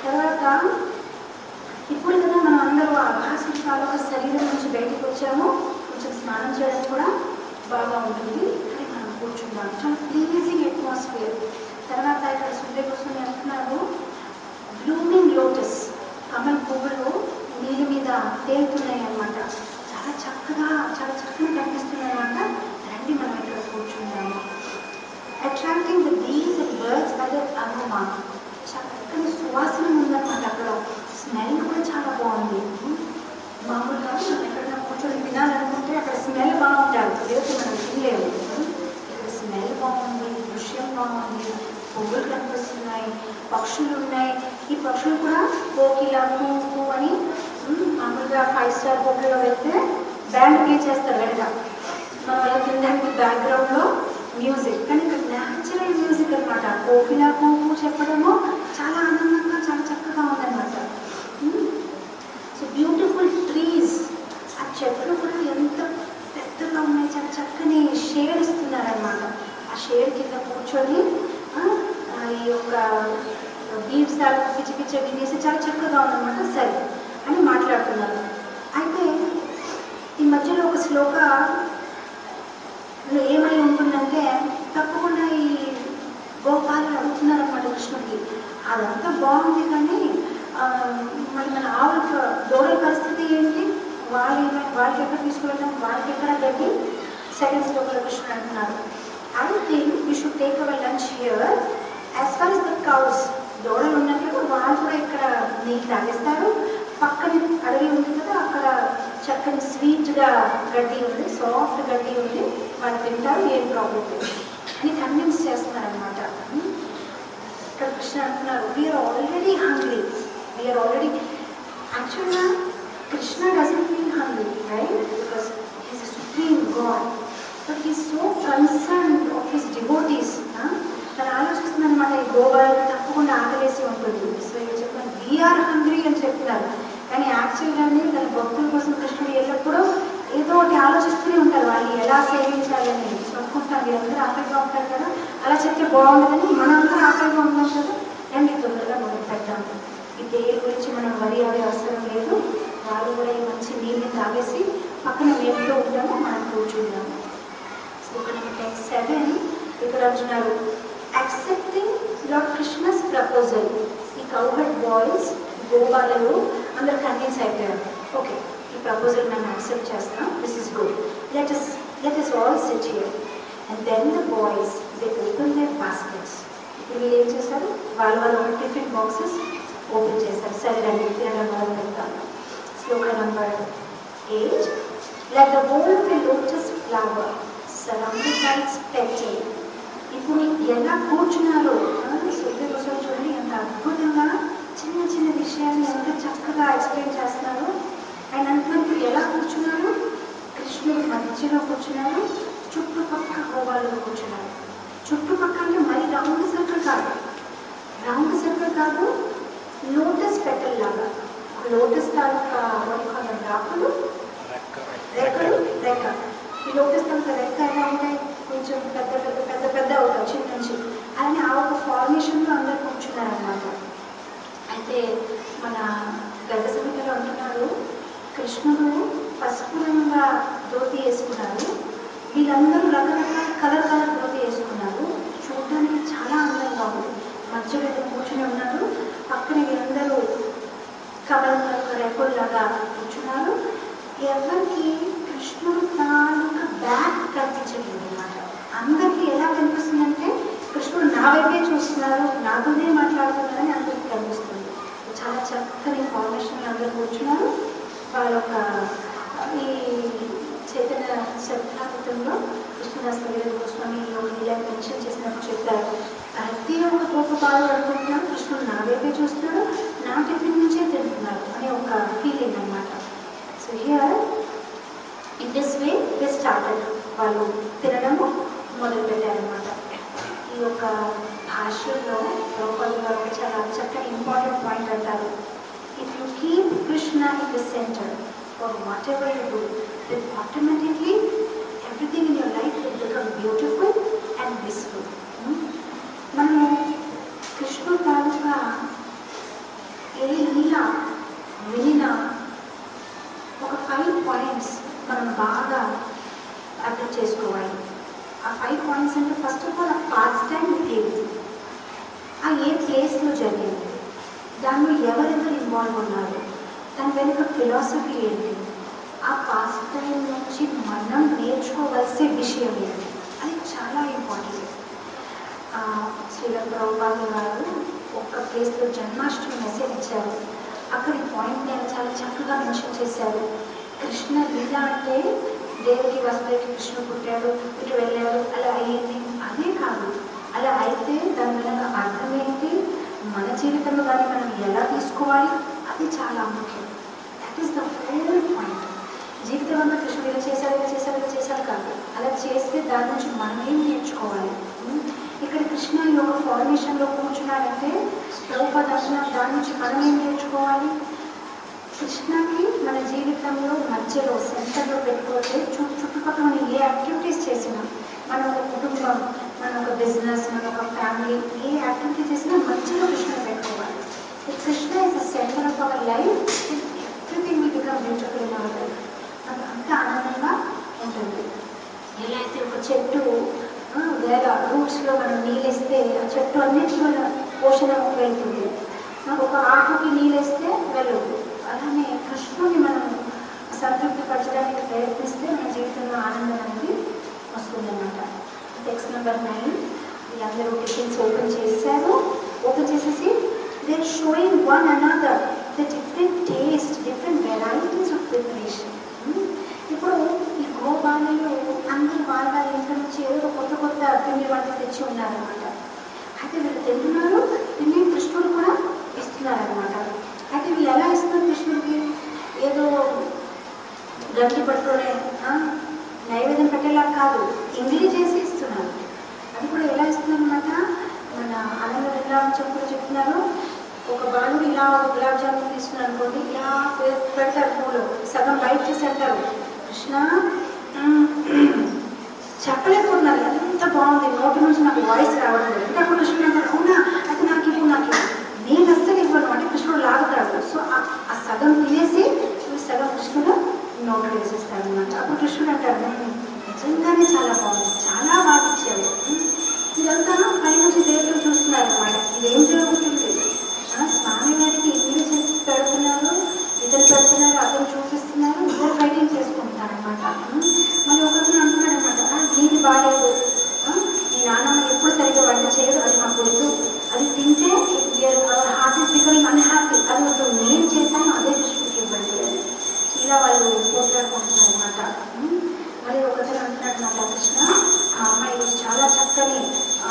తర్వాత ఇప్పుడు కదా మనం అందరూ ఆకాశ తాలూకా శరీరం నుంచి బయటకు వచ్చాము కొంచెం స్నానం చేయడం కూడా బాగా ఉంటుంది అని మనం కూర్చున్నాం చాలా ప్లీజింగ్ అట్మాస్ఫియర్ తర్వాత ఇక్కడ సుందర కూర్చొని అంటున్నారు బ్లూమింగ్ లోటస్ కమల్ పువ్వులు నీళ్ళ మీద తేలుతున్నాయి అన్నమాట చాలా చక్కగా చాలా చక్కగా కనిపిస్తున్నాయి అన్నమాట రండి మనం ఇక్కడ కూర్చుందాము attracting the bees and birds అదే అరోమా చక్కని సువాసన ఉందన్నమాట అక్కడ స్మెల్ కూడా చాలా బాగుంది మామూలుగా మనం ఎక్కడైనా కూర్చొని తినాలనుకుంటే అక్కడ స్మెల్ బాగుండాలి లేకపోతే మనం తినలేము ఇక్కడ స్మెల్ బాగుంది దృశ్యం బాగుంది పువ్వులు కనిపిస్తున్నాయి పక్షులు ఉన్నాయి ఈ పక్షులు కూడా కోకిల కూకు అని ఉమ్, మామూలుగా ఫైవ్ స్టార్ హోటల్లో వెళ్తే బ్యాండ్ ప్లే చేస్తారు వెనక మనం అలా తినడానికి బ్యాక్గ్రౌండ్ లో మ్యూజిక్ కానీ ఇక్కడ న్యాచురల్ మ్యూజిక్ అన్నమాట కోకిల కూకు చెప్పడము చాలా ఆనందంగా చాలా చక్కగా ఉందన్నమాట సో బ్యూటిఫుల్ ట్రీస్ ఆ చెట్లు కూడా ఎంత పెద్దగా ఉన్నాయి చాలా చక్కని షేడ్ ఇస్తున్నారనమాట ఆ షేడ్ కింద కూర్చొని ఆ, ఆ, ఈ యొక్క బీడ్స్ దాకా పిచ్చి పిచ్చి వినేసి చాలా చక్కగా ఉందన్నమాట సరే అని మాట్లాడుతున్నారు అయితే ఈ మధ్యలో ఒక శ్లోక లో ఏమై ఉంటుందంటే తప్పకుండా ఈ గోపాలను అడుగుతున్నారు అనమాట కృష్ణుడికి అదంతా బాగుంది కానీ ఆ, మరి మన ఆవుల దూడల పరిస్థితి ఏంటి వాళ్ళు ఏమ- వాళ్ళకి ఎక్కడ తీసుకువెళ్తాం వాళ్ళకి ఎక్కడ గడ్డి సెకండ్ శ్లోకంలో కృష్ణుడు అంటున్నారు I think you should take our lunch here as far is the cows దూడలు ఉన్నట్లు వాళ్ళు కూడా ఇక్కడ నీళ్ళు తాగేస్తారు పక్కన అడవి ఉంది కదా అక్కడ చక్కని స్వీట్ గా గడ్డి ఉంది సాఫ్ట్ గడ్డి ఉంది వాళ్ళు తింటారు ఏం ప్రాబ్లం లేదు అని కన్విన్స్ చేస్తున్నారనమాట ఇక్కడ కృష్ణ అంటున్నారు we're already hungry we're already యాక్చువల్గా Krishna doesn't feel hungry right because he's supreme god but he's so concern of his devotees తను ఆలోచిస్తుంది అనమాట ఈ గోవాలకు తప్పకుండా ఆకలేసి ఉంటుంది సో ఇవి చెప్పాను వీఆర్ హంగ్రీ అని చెప్తున్నారు కానీ యాక్చువల్గానే తన భక్తుల కోసం కృష్ణుడు ఎల్లప్పుడూ ఏదో ఒకటి ఆలోచిస్తూనే ఉంటారు వాళ్ళు ఎలా సేవించాలని అనుకుంటారు వీళ్ళందరూ ఆకలిగా ఉంటారు కదా అలా చెప్తే బాగుండదని మనందరూ ఆకలిగా ఉన్నాం కదా రండి తొందరగా మొదలు పెడతాం ఈ దేని గురించి మనం వరి అనే అవసరం లేదు వాళ్ళు కూడా ఈ మంచి నీళ్ళని తాగేసి పక్కన మేపుతూ ఉంటాము మనం కూర్చుంటాము శ్లోక నెంబర్ సెవెన్ ఇక్కడ అంటున్నారు యాక్సెప్టింగ్ లార్డ్ కృష్ణస్ ప్రపోజల్ ఈ కౌహెడ్ బాయ్స్ గోపాలలు అందరు కన్విన్స్ అయిపోయారు ఓకే ఈ ప్రపోజల్ మేము యాక్సెప్ట్ చేస్తాం this is good let us let us all sit here and then the boys they open their baskets ఇప్పుడు వీళ్ళు ఏం చేశారు వాళ్ళ వాళ్ళ టిఫిన్ బాక్సెస్ ఓపెన్ చేశారు సరే రండి తినడం మొదలు పెడతాం శ్లోక number eight like the whole of a lotus flower surrounded by its petal. ఇప్పుడు ఎలా కూర్చున్నారో సూర్య కోసం చూడండి ఎంత అద్భుతంగా చిన్న చిన్న విషయాన్ని ఎంత చక్కగా ఎక్స్ప్లెయిన్ చేస్తున్నారు అండ్ అంటున్నారు ఎలా కూర్చున్నారు కృష్ణుడు మధ్యలో కూర్చున్నారు చుట్టుపక్కల గోవాలలో కూర్చున్నారు చుట్టుపక్కల అంటే మరి రౌండ్ సర్కిల్ కాదు రౌండ్ సర్కిల్ కాదు లోటస్ పెటల్ లాగా లోటస్ తాలూకా ఆకులు రెక్కలు రెక్క ఈ లోటస్ తాలూకా రెక్క ఎలా ఉంటాయి కొంచెం పెద్ద పెద్ద పెద్ద పెద్ద అవుతాయి చిన్న నుంచి అని ఆ ఒక ఫార్మేషన్లో అందరు కూర్చున్నారనమాట అయితే మన గర్భ సమితిలో అంటున్నారు కృష్ణుడు పసుపు రంగుగా ధోతి వేసుకున్నారు వీళ్ళందరూ రకరకాల కలర్ కలర్ ధోతి వేసుకున్నారు చూడడానికి చాలా అందంగా ఉంది మధ్యలో ఇద్దరు కూర్చుని ఉన్నారు పక్కన వీళ్ళందరూ కమలం రెక్కల్లాగా కూర్చున్నారు ఎవరికి కృష్ణుడు తాలూకా బ్యాక్ కనిపించలేదు అనమాట అందరికీ ఎలా కనిపిస్తుందంటే కృష్ణుడు నా వైపే చూస్తున్నారు నాతోనే మాట్లాడుతున్నారని అందరికీ కనిపిస్తుంది చాలా చక్కని ఫార్మేషన్ అందరూ కూర్చున్నారు వాళ్ళ యొక్క ఈ చైతన్య శబ్దార్థంలో కృష్ణదాస్ కవిత గోస్వామి ఇలా మెన్షన్ చేసినప్పుడు చెప్పారు ప్రతి ఒక్క తోపు పాలు అనుకుంటున్నారు కృష్ణుడు నా వైపే చూస్తున్నాడు నా టిఫిన్ నుంచే తింటున్నారు అనే ఒక ఫీలింగ్ అనమాట so here in this way they started వాళ్ళు తినడము మొదలు పెట్టారనమాట ఈ యొక్క భాషలో ద్రౌపది గారు ఒక చాలా చక్కని ఇంపార్టెంట్ పాయింట్ అంటారు if you keep Krishna in the centre for whatever you do then automatically everything in your life will become beautiful and blissful మనము కృష్ణుడు తాలూకా ఏ లీల వినినా ఒక ఫైవ్ పాయింట్స్ మనం బాగా అర్థం చేసుకోవాలి ఆ ఫైవ్ పాయింట్స్ అంటే ఫస్ట్ ఆఫ్ ఆల్ ఆ పాస్ట్ టైం ఏది ఆ ఏ ప్లేస్లో జరిగింది దానిలో ఎవరెవరు ఇన్వాల్వ్ ఉన్నారు దాని వెనుక ఫిలాసఫీ ఏంటి ఆ పాస్ట్ టైం నుంచి మనం నేర్చుకోవలసే విషయం ఏంటి అది చాలా ఇంపార్టెంట్ శ్రీలంక ప్రభుపాద గారు ఒక్క ప్లేస్లో జన్మాష్టమి మెసేజ్ ఇచ్చారు అక్కడ ఈ పాయింట్ నేను చాలా చక్కగా మెన్షన్ చేశారు కృష్ణ లీల అంటే దేవుడికి వసుదేవికి కృష్ణ పుట్టాడు ఇటు వెళ్ళాడు అలా అయ్యింది అదే కాదు అలా అయితే దాని వెనక అర్థం ఏంటి మన జీవితంలో దాన్ని మనం ఎలా తీసుకోవాలి అది చాలా ముఖ్యం that is the whole point జీవితం అంతా కృష్ణుడు ఇలా చేశాడు ఇలా చేశాడు ఇలా చేశాడు కాదు అలా చేస్తే దాని నుంచి మనం ఏం నేర్చుకోవాలి ఉం? ఇక్కడ కృష్ణ ఈ ఒక ఫార్మేషన్లో కూర్చున్నాడంటే ప్రభుపాద అంటున్నారు దాని నుంచి మనం ఏం నేర్చుకోవాలి కృష్ణకి మన జీవితంలో మధ్యలో సెంటర్లో పెట్టుకోతే చుట్టూ చుట్టుపక్కల మనం ఏ యాక్టివిటీస్ చేసినా మన ఒక కుటుంబం మన ఒక బిజినెస్ మన ఒక ఫ్యామిలీ ఏ యాక్టివిటీ చేసినా మధ్యలో కృష్ణని పెట్టుకోవాలి Krishna is the centre of our life everything will become beautiful in our life మనకు అంత ఆనందంగా ఉంటుంది ఎలా అయితే ఒక చెట్టు ఆ, వేల రూట్స్లో మనం నీళ్ళేస్తే ఆ చెట్టు అన్నింటిలో పోషణ వెళ్తుంది ఆ, ఒక ఆకుకి నీళ్ళేస్తే వెళ్ళదు అలానే కృష్ణుని మనం సంతృప్తి పరచడానికి ప్రయత్నిస్తే మన జీవితంలో ఆనందం అనేది వస్తుందన్నమాట టెక్స్ట్ నెంబర్ నైన్ వీళ్ళందరూ టిఫిన్స్ ఓపెన్ చేశారు ఓపెన్ చేసేసి they showing one another the different taste different varieties of preparation ఇప్పుడు ఈ గోపాలలో అందరూ వాళ్ళ వాళ్ళ ఇంట్లో నుంచి ఏదో కొత్త కొత్త పిండి వంటలు తెచ్చి ఉన్నారనమాట అయితే వీళ్ళు తింటున్నారు తిని కృష్ణుడు కూడా ఇస్తున్నారనమాట అయితే వీళ్ళు ఎలా ఇస్తున్నారు కృష్ణుడికి ఏదో గంటి పట్టుకునే ఆ, నైవేద్యం పెట్టేలా కాదు ఇంగిలి చేసి ఇస్తున్నారు అది కూడా ఎలా ఇస్తున్నారు అనమాట మన ఆనంద ఎలా చెప్పులు చెప్తున్నారు ఒక బాలుడు ఇలా ఒక గులాబ్ జామున్ తీసుకున్నారు అనుకోండి ఇలా పె- పెడతారు పూలు సగం బయట చేసి అంటారు కృష్ణ మ్మ్, చెప్పలేకపోతున్నారు ఎంత బాగుంది నోటి నుంచి నాకు వాయిస్ రావడం లేదు అంటే అప్పుడు కృష్ణుడు అంటారు అవునా అయితే నాకు ఇవ్వు నాకు ఇవ్వు." నేను అస్సలు ఇవ్వను అంటే కృష్ణుడు లాగుతాడు సో ఆ ఆ సగం తినేసి ఈ సగం కృష్ణుడు నోట్లో వేసేస్తాడు అనమాట అప్పుడు కృష్ణుడు అంటాడు "మ్మ్, నిజంగానే చాలా బాగుంది చాలా బాగా ఇచ్చాడు మ్మ్, ఇదంతా పైనుంచి దేవుడు చూస్తున్నారు అనమాట ఇది ఏం జరుగుతుంది ఆ, స్వామి వారికి ఇల్లు చేసి పెడుతున్నారు ఇతను పెడుతున్నారు అతను చూపిస్తున్నారు ఇద్దరు ఫైటింగ్ చేసుకుంటున్నారు అనమాట మరి ఒకరిని అంటున్నాడు అనమాట నీది బాగాలేదు ఆ, నీ నాన్నమ్మ ఎప్పుడు సరిగ్గా వంట చేయదు అది మాకు వద్దు అది తింటే హార్ట్ ఇస్ బికమింగ్ అన్హ్యాపీ అది వద్దు నేను చేశాను అదే దృష్టికి ఇవ్వండి అని ఇలా వాళ్ళు పోట్లాడుకుంటున్నారు అనమాట మరి ఒకసారి అంటున్నాడు నా కృష్ణ ఆ అమ్మాయి చాలా చక్కని ఆ,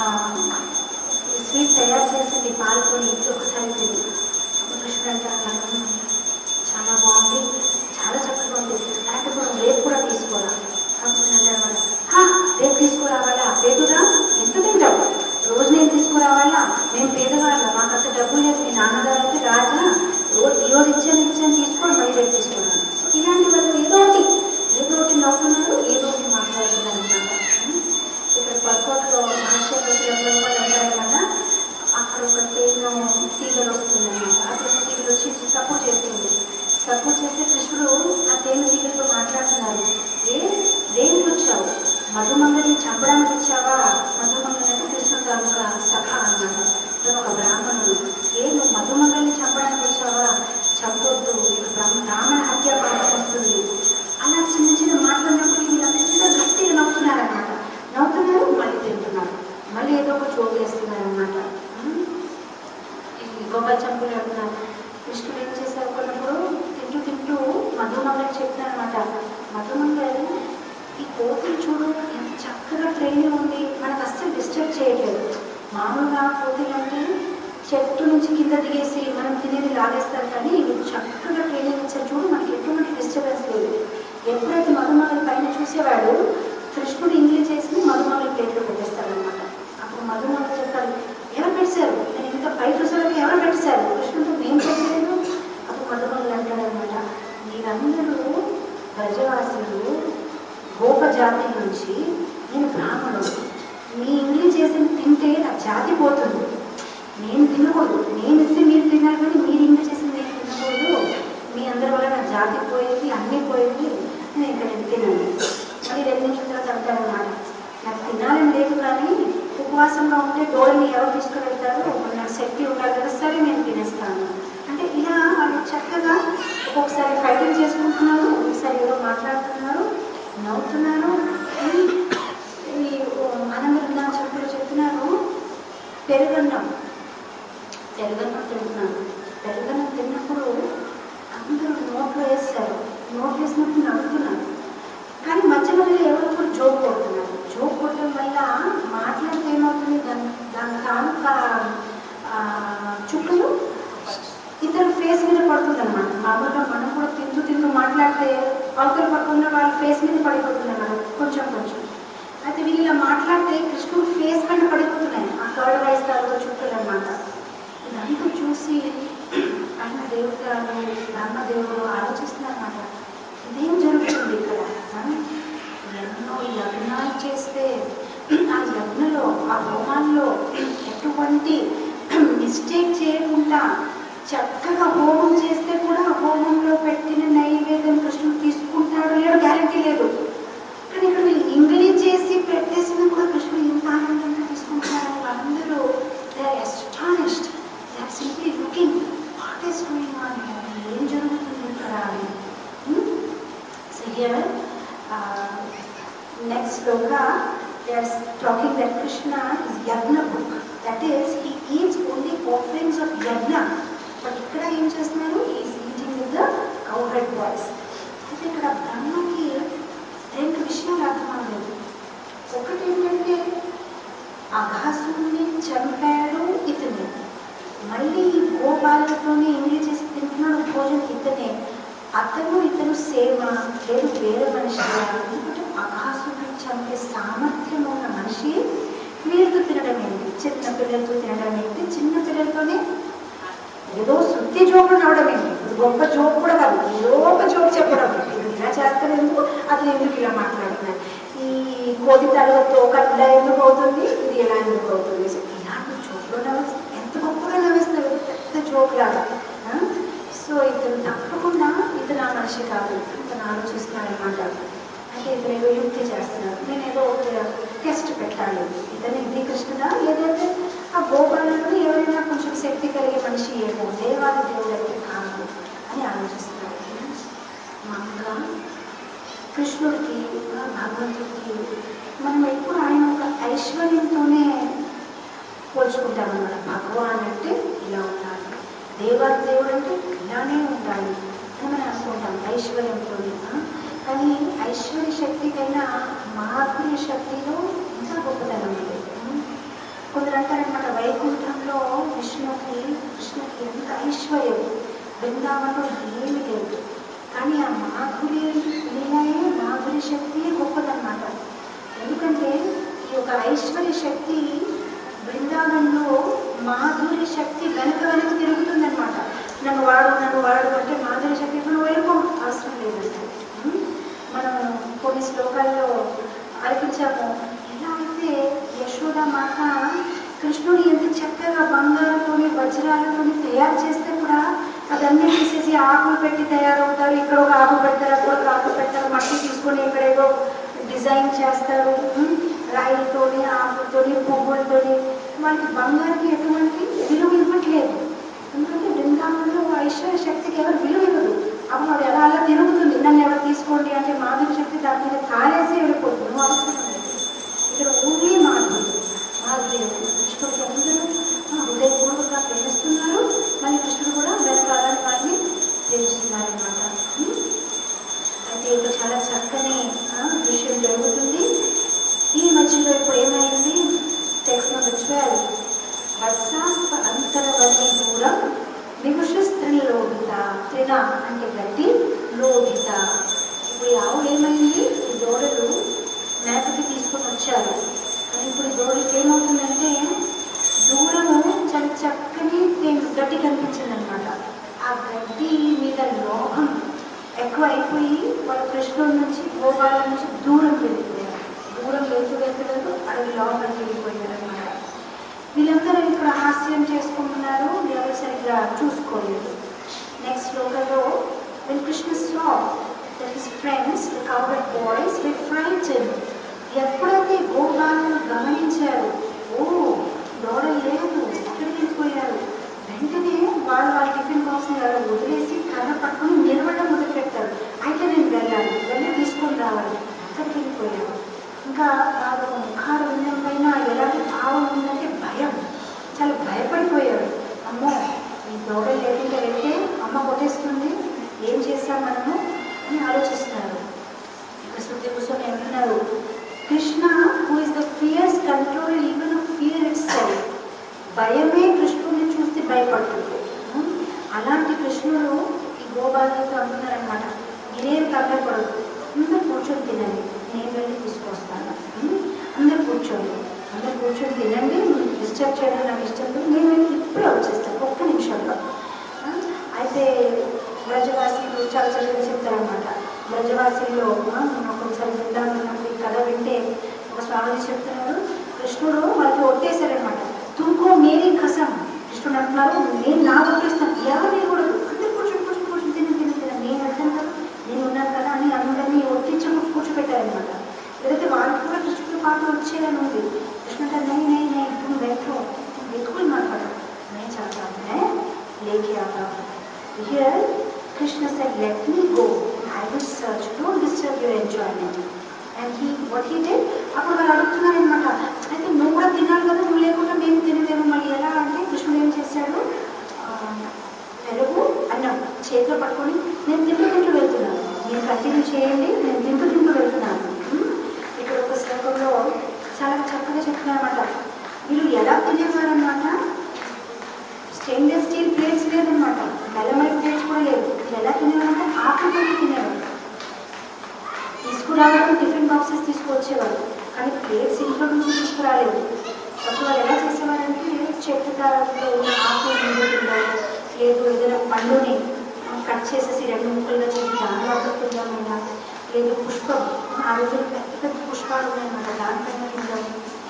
స్వీట్ తయారు చేసింది పాల్గొని ఇంట్లో ఒకసారి తిని అప్పుడు కృష్ణ అంటారు చాలా బాగుంది చాలా చక్కగా ఉంది అయితే మనం రేపు కూడా తీసుకోరా అప్పుడు అంటారు వాళ్ళు, "హా, రేపు తీసుకురావాలా పేదరా ఎంత తింటావు రోజు నేను తీసుకురావాలా మేము పేదవాళ్ళం మాకు అంత డబ్బు లేదు మీ నాన్నగారు అయితే రాజా రోజు ఈ రోజు ఇచ్చాను ఇచ్చాను తీసుకోండి మళ్ళీ రేపు తీసుకున్నాను సో ఇలాంటి వాళ్ళు ఏదో ఒకటి ఏదో ఒకటి నవ్వుతున్నారు ఏదో ఒకటి మాట్లాడుతున్నారు అనమాట ఇక్కడ పర్కోట్లో మహాశివరాత్రి వాళ్ళు అంటారనమాట అక్కడ ఒక తేను తీగలు వస్తుందన్నమాట ఆ తేనె తీగలు వచ్చి సపోర్ట్ చేస్తుంది సపోర్ట్ చేస్తే కృష్ణుడు ఆ తేనె తీగలతో మాట్లాడుతున్నారు ఏ దేనికి వచ్చావు మధుమంగళని చంపడానికి వచ్చావా మధుమంగళి అంటే కృష్ణుడు తాలూకా సఖ అన్నమాట తను ఒక బ్రాహ్మణుడు ఏ నువ్వు మధుమంగళని చంపడానికి వచ్చావా చంపొద్దు నీకు బ్రాహ్మ- బ్రాహ్మణ హత్య పాపం వస్తుంది అలా చిన్న చిన్న మాట్లాడినప్పుడు వీళ్ళంతా గట్టిగా నవ్వుతున్నారనమాట నవ్వుతున్నారు మళ్ళీ తింటున్నారు మళ్ళీ ఏదో ఒక జోక్ వేస్తున్నారు అనమాట ఈ గోపాల్ చంపులు అంటున్నారు కృష్ణుడు ఏం చేశారు కొన్నప్పుడు తింటూ తింటూ మధుమంగళి చెప్తారనమాట మధుమంగళి ఈ కోతులు చూడు ఎంత చక్కగా ట్రైనింగ్ ఉంది మనకు అస్సలు డిస్టర్బ్ చేయట్లేదు మామూలుగా కోతులు అంటే చెట్టు నుంచి కింద దిగేసి మనం తినేది లాగేస్తారు కానీ ఇవి చక్కగా ట్రైనింగ్ ఇచ్చారు చూడు మనకి ఎటువంటి డిస్టర్బెన్స్ లేదు ఎప్పుడైతే మధుమంగళి పైన చూసేవాడు కృష్ణుడు ఇంగ్లీష్ చేసి మధుమంగళి ప్లేట్లో పెట్టేస్తారనమాట అప్పుడు మధుమంగళి చెప్తారు ఎవరు పెట్టారు నేను ఇంత పై చూసేవాళ్ళకి ఎవరు పెట్టారు కృష్ణుడు మేము పెట్టలేదు అప్పుడు మధుమంగళి అంటాడనమాట మీరందరూ ప్రజవాసులు గోప జాతి నుంచి నేను బ్రాహ్మణుడు మీ ఇంగ్లీష్ చేసింది తింటే నా జాతి పోతుంది నేను తినకూడదు నేను ఇస్తే మీరు తిన్నారు కానీ మీరు ఇంగ్లీష్ చేసి కానీ ఉపవాసంగా ఉంటే దూడని ఎవరు తీసుకువెళ్తారు నాకు శక్తి ఉండాలి కదా సరే నేను తినేస్తాను అంటే ఇలా వాళ్ళు చక్కగా ఒక్కొక్కసారి ఫైటింగ్ చేసుకుంటున్నారు ఒకసారి ఏదో మాట్లాడుతున్నారు నవ్వుతున్నారు ఈ- ఈ ఆనంద చెప్పులు చెప్తున్నారు పెరుగన్నం పెరుగన్నం తింటున్నాను పెరుగన్నం తిన్నప్పుడు అందరూ నోట్లో వేస్తారు నోట్లో వేసినప్పుడు నవ్వుతున్నారు కానీ మధ్య మధ్యలో ఎవరో ఒకరు జోక్ కొడుతున్నారు జోక్ కొట్టడం వల్ల మాట్లాడితే ఏమవుతుంది దాని దాని తాలూకా ఆ, చుక్కలు ఇతర ఫేస్ మీద పడుతుంది అనమాట మామూలుగా మనం కూడా తింటూ తింటూ మాట్లాడితే అవతల పక్కన వాళ్ళ ఫేస్ మీద పడిపోతుంది అన్నమాట కొంచెం కొంచెం అయితే వీళ్ళు ఇలా మాట్లాడితే కృష్ణుడు ఫేస్ పైన పడిపోతున్నాయి ఆ థర్డ్ రైస్ తాలూకా చుక్కలు అనమాట ఇదంతా చూసి ఆయన దేవుడు గారు బ్రహ్మదేవుడు ఆలోచిస్తున్నారన్నమాట ఇదేం జరుగుతుంది ఇక్కడ ఆ? ఎన్నో యజ్ఞాలు చేస్తే ఆ యజ్ఞలో ఆ హోమాల్లో ఎటువంటి మిస్టేక్ చేయకుండా చక్కగా హోమం చేస్తే కూడా ఆ హోమంలో పెట్టిన నైవేద్యం కృష్ణుడు తీసుకుంటాడు లేడు గ్యారంటీ లేదు కానీ ఇక్కడ వీళ్ళు ఇంగిలి చేసి పెట్టేసిన కూడా కృష్ణుడు ఇంత ఆనందంగా తీసుకుంటారని వాళ్ళందరూ they are astonished they are simply looking what is going on ఏం జరుగుతుంది ఇక్కడ అని సో హియర్ నెక్స్ట్ శ్లోక they are talking that Krishna is yagna book. That is, he eats only offerings of yagna. But ఇక్కడ ఏం చేస్తున్నారు is eating with the cowherd boys అయితే ఇక్కడ బ్రహ్మకి రెండు విషయాలు అర్థమవ్వలేదు ఒకటి ఏంటంటే అఘాసుని చంపాడు ఇతనే మళ్ళీ ఈ గోపాలతోనే ఎంగిలి చేసి తింటున్నాడు భోజనం ఇతనే అతను ఇతను సేవ లేదు వేరే మనిషి ఎందుకంటే అఘాసుని చంపే సామర్థ్యం ఉన్న మనిషి వీళ్ళతో తినడం ఏంటి చిన్న పిల్లలతో తినడం ఏంటి చిన్న పిల్లలతోనే ఏదో శుద్ధి జోకులు నవ్వడం ఏంటి ఇది గొప్ప జోక్ కూడా కాదు ఏదో ఒక జోక్ చెప్పడం ఇది ఇలా చేస్తారు ఎందుకు అది ఎందుకు ఇలా మాట్లాడుతున్నారు ఈ కోతి తలతో కట్ల ఎందుకు అవుతుంది ఇది ఎలా ఎందుకు అవుతుంది సో ఇలాంటి జోకులు నవ్వు ఎంత గొప్పగా నవ్వేస్తారు పెద్ద జోక్ లాగా ఆ? సో ఇతను తప్పకుండా ఇతను ఆ మనిషి కాదు ఇతను ఆలోచిస్తున్నాడు అనమాట అంటే ఇతను ఏదో యుక్తి చేస్తున్నాడు నేను ఏదో టెస్ట్ పెట్టాలి ఇతను ఇది కృష్ణుడా లేదంటే ఆ గోపాలను ఎవరైనా కొంచెం శక్తి కలిగే మనిషి ఏమో దేవాది దేవుడు అయితే కాదు అని ఆలోచిస్తున్నాడు మామూలుగా కృష్ణుడికి ఆ భగవంతుడికి మనం ఎప్పుడు ఆయన ఒక ఐశ్వర్యంతోనే పోల్చుకుంటామన్నమాట భగవాన్ అంటే ఇలా ఉండాలి దేవాది దేవుడు అంటే ఇలానే ఉండాలి అని మనం అనుకుంటాం ఐశ్వర్యంతో కానీ ఐశ్వర్య శక్తి కన్నా మహాత్మ్య శక్తిలో ఇంకా గొప్పతనం ఉంది కొందరు అంటారనమాట వైకుంఠంలో విష్ణుకి కృష్ణకి ఎంత ఐశ్వర్యం బృందావనంలో ఏమీ లేదు కానీ ఆ మాధురి లీలయే మాధురి శక్తి గొప్పదన్నమాట ఎందుకంటే ఈ యొక్క ఐశ్వర్య శక్తి బృందావనంలో మాధురి శక్తి వెనక వెనక తిరుగుతుందన్నమాట నన్ను వాడు నన్ను వాడు అంటే మాధురి శక్తి ఇప్పుడు నువ్వు వెళ్ళిపో అవసరం లేదంటే ఉం? మనం కొన్ని శ్లోకాల్లో ఆలపించాము ఎలా అయితే యశోద మాత కృష్ణుడు ఎంత చక్కగా బంగారంతోని వజ్రాలతోని తయారు చేస్తే కూడా అదన్నీ తీసేసి ఆకులు పెట్టి తయారవుతారు ఇక్కడ ఒక ఆకు పెడతారు అక్కడ ఒక ఆకు పెడతారు మట్టి తీసుకొని ఇక్కడ ఏదో డిజైన్ చేస్తారు ఉం? రాయిలతోని ఆకులతోని పువ్వులతోని వాళ్ళకి బంగారుకి ఎటువంటి విలువ ఇవ్వట్లేదు ఎందుకంటే బృందావనంలో ఐశ్వర్య శక్తికి ఎవరు విలువ ఇవ్వదు అప్పుడు అది అలా అలా తిరుగుతుంది నన్ను ఎవరు తీసుకోండి అంటే మాధురి శక్తి దాని మీద కాలేసి వెళ్ళిపోతుంది నువ్వు అవసరం లేదు ఇక్కడ ఓన్లీ మాధురి మాధురి కృష్ణుడికి అందరూ ఆ, హృదయపూర్వకంగా ప్రేమిస్తున్నారు మళ్ళీ కృష్ణుడు కూడా వెనకాలని వారిని ప్రేమిస్తున్నారు అనమాట అయితే ఇక్కడ చాలా చక్కని ఆ, దృశ్యం జరుగుతుంది ఈ మధ్యలో ఇప్పుడు ఏమైంది టెక్స్ట్ నెంబర్ ట్వెల్వ్ వత్సాస్త అంతరవల్లి దూరం విముష స్త్రీ లోభిత త్రిన అంటే గడ్డి లోభిత ఇప్పుడు ఈ ఆవులు ఏమైంది ఈ దూడలు మేతకి తీసుకొని వచ్చారు కానీ ఇప్పుడు ఈ దూడలకి ఏమవుతుందంటే దూరము చాలా చక్కని తే- గడ్డి కనిపించింది అనమాట ఆ గడ్డి మీద లోహం ఎక్కువ అయిపోయి వాళ్ళ కృష్ణుడి నుంచి గోపాల నుంచి దూరం వెళ్ళిపోయారు దూరం వెళ్తూ వెళ్తూ వెళ్తూ అడవి లోపలికి వెళ్ళిపోయారు అనమాట వీళ్ళందరూ ఇక్కడ హాస్యం చేసుకుంటున్నారు ఎవరు సరిగ్గా చూసుకోలేదు నెక్స్ట్ శ్లోకంలో when Krishna saw that his friends, the cowherd boys, were frightened, ఎప్పుడైతే గోపాలను గమనించారు ఓ దూడ లేదు ఎక్కడికి వెళ్ళిపోయారు వెంటనే వాళ్ళు వాళ్ళ టిఫిన్ బాక్స్ వదిలేసి కర్ర పట్టుకొని నిలవడం మొదలు పెట్టారు అయితే నేను వెళ్ళాలి వెళ్ళి తీసుకొని రావాలి ఎక్కడికి వెళ్ళిపోయారు ఇంకా వాళ్ళ ముఖాలు ఉండడం పైన ఎలాంటి భావం ఉందంటే భయం చాలా భయపడిపోయారు అమ్మో ఈ దూడ లేకుండా వెళ్తే అమ్మ కొట్టేస్తుంది ఏం చేస్తాం మనము అని ఆలోచిస్తున్నారు ఇక్కడ శృతి కూర్చొని అంటున్నారు Krishna who is the fears control even of fear itself భయమే కృష్ణుడిని చూస్తే భయపడుతుంది ఉం? అలాంటి కృష్ణుడు ఈ గోబాలతో అంటున్నారనమాట మీరేం కంగారపడదు అందరూ కూర్చొని తినండి నేను వెళ్ళి తీసుకొస్తాను ఉం? అందరూ కూర్చోండి అందరూ కూర్చొని తినండి డిస్టర్బ్ చేయడం నాకు ఇష్టం లేదు నేను వెళ్ళి ఇప్పుడే వచ్చేస్తాను ఒక్క నిమిషంలో ఆ? అయితే బ్రజవాసీలు చాలా చక్కగా చెప్తారనమాట బ్రజవాసీలో ఆ, మనం ఒకసారి విందామన్నప్పుడు ఈ కథ వింటే ఒక స్వామి చెప్తున్నారు కృష్ణుడు వాళ్ళకి ఒట్టేశారనమాట తుమ్కో మేరీ కసం కృష్ణుడు అంటున్నారు నేను నా ఒట్టేస్తాను ఎవరు నేను కూడా అందరు కూర్చొని కూర్చొని కూర్చొని తిని తిని తిన నేను అర్థం కదా నేను ఉన్నాను కదా అని అందరినీ ఒట్టించి కూర్చోబెట్టారనమాట లేకపోతే వాళ్ళకి కూడా కృష్ణుడితో పాటు వచ్చేయాలని ఉంది కృష్ణుడు నై నై నై तुम बैठो बिल्कुल मत पढ़ो मैं चाहता हूँ मैं लेके आता हूँ Here, Krishna said, let me go. I will search. Don't disturb your enjoyment. And he, what he did, అప్పుడు వాళ్ళు అడుగుతున్నారు అనమాట అయితే నువ్వు కూడా తినాలి కదా నువ్వు లేకుండా మేము తినలేము మళ్ళీ ఎలా అంటే కృష్ణుడు ఏం చేశాడు ఆ, పెరుగు అన్నం చేతిలో పట్టుకొని నేను తింటూ తింటూ వెళ్తున్నాను మీరు కంటిన్యూ చేయండి నేను తింటూ తింటూ వెళ్తున్నాను ఉమ్, ఇక్కడ ఒక శ్లోకంలో చాలా చక్కగా చెప్తున్నారన్నమాట వీళ్ళు ఎలా తినేవారన్నమాట స్టెయిన్లెస్ స్టీల్ ప్లేట్స్ లేదనమాట మెలమైట్ ప్లేట్స్ కూడా లేవు వీళ్ళు ఎలా తినేవారంటే ఆకుతోనే తినేవారు తీసుకురావడం టిఫిన్ బాక్సెస్ తీసుకువచ్చేవారు కానీ ప్లేట్స్ ఇంట్లో నుంచి తీసుకురాలేదు అప్పుడు వాళ్ళు ఎలా చేసేవారంటే చెట్టు తారంలో ఉన్న ఆకు ముందు తింటారు లేదు ఏదైనా పండుని కట్ చేసేసి రెండు ముక్కలుగా చేసి దానిలో అడుగుతుందామైనా లేదు పుష్పం ఆ రోజుల్లో పెద్ద పెద్ద పుష్పాలు ఉన్నాయన్నమాట దానిపైన తింటాము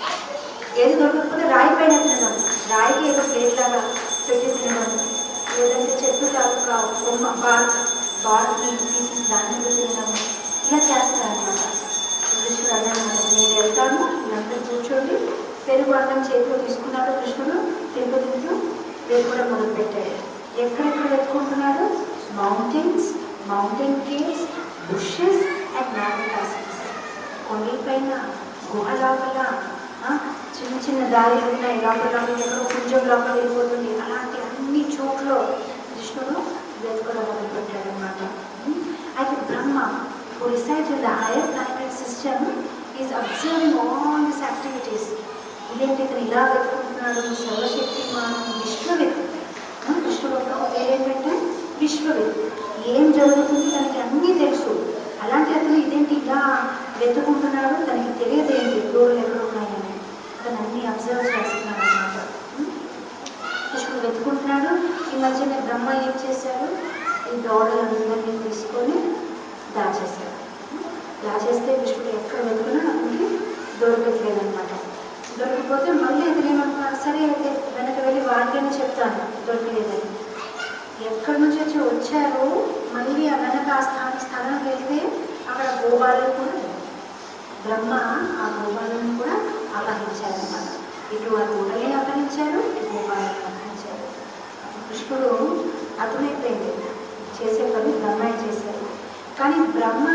ఏది దొరకకపోతే రాయి పైన తినడం రాయికి ఏదో ప్లేట్ లాగా పెట్టి తినడం లేదంటే చెట్టు తాలూకా బొమ్మ బార్క్ బార్క్ తీసి దాని మీద తినడం ఇలా చేస్తారనమాట కృష్ణుడు అన్నమాట నేను వెళ్తాను వీళ్ళందరూ కూర్చోండి పెరుగు అన్నం చేతిలో తీసుకున్నాడు కృష్ణుడు తింటూ తింటూ వెతుకోవడం మొదలుపెట్టాడు ఎక్కడెక్కడ వెతుకుంటున్నాడు mountains mountain caves bushes and మ్యాగ్నటాసిస్ కొండలపైన గుహ లోపల ఆ, చిన్న చిన్న దారిలు ఉన్నాయి లోపల లోపల ఎక్కడో కొంచెం లోపల వెళ్ళిపోతుంది అలాంటి అన్ని చోట్ల కృష్ణుడు వెతుకోవడం మొదలుపెట్టాడు అనమాట అయితే బ్రహ్మ who resides in the higher planet system is observing all these activities ఇదేంటి ఇతను ఇలా వెతుకుంటున్నాడు సర్వశక్తి మానం విశ్వవిత్ ఆ, కృష్ణుడు ఒక పేరేంటంటే విశ్వవిత్ ఏం జరుగుతుంది తనకి అన్నీ తెలుసు అలాంటి అతను ఇదేంటి ఇలా వెతుకుంటున్నాడు తనకి తెలియదు ఏంటి డోర్లు ఎక్కడ ఉన్నాయని అతను అన్ని అబ్జర్వ్ చేస్తున్నాడు అనమాట కృష్ణుడు వెతుకుంటున్నాడు ఈ మధ్యన బ్రహ్మ ఏం చేశాడు ఈ దోడలందరినీ తీసుకొని దాచేశాడు దాచేస్తే విష్ణుడు ఎక్కడ వెతుకున్నా అతనికి దొరకట్లేదన్నమాట దొరికిపోతే మళ్ళీ అతను ఏమంటున్నాడు సరే అయితే వెనక వెళ్ళి వాళ్ళకైనా చెప్తాను దొరకలేదని ఎక్కడి నుంచి వచ్చి వచ్చారో మళ్ళీ ఆ వెనక ఆ స్థానం స్థానానికి వెళ్తే అక్కడ గోపాలను కూడా లేవు. బ్రహ్మ ఆ గోపాలను కూడా అపహరించారన్నమాట ఇటు ఆ దూడలే అపహరించారు ఇటు గోపాలను అపహరించారు అప్పుడు కృష్ణుడు అర్థమైపోయింది చేసే పని బ్రహ్మ చేశారు కానీ బ్రహ్మ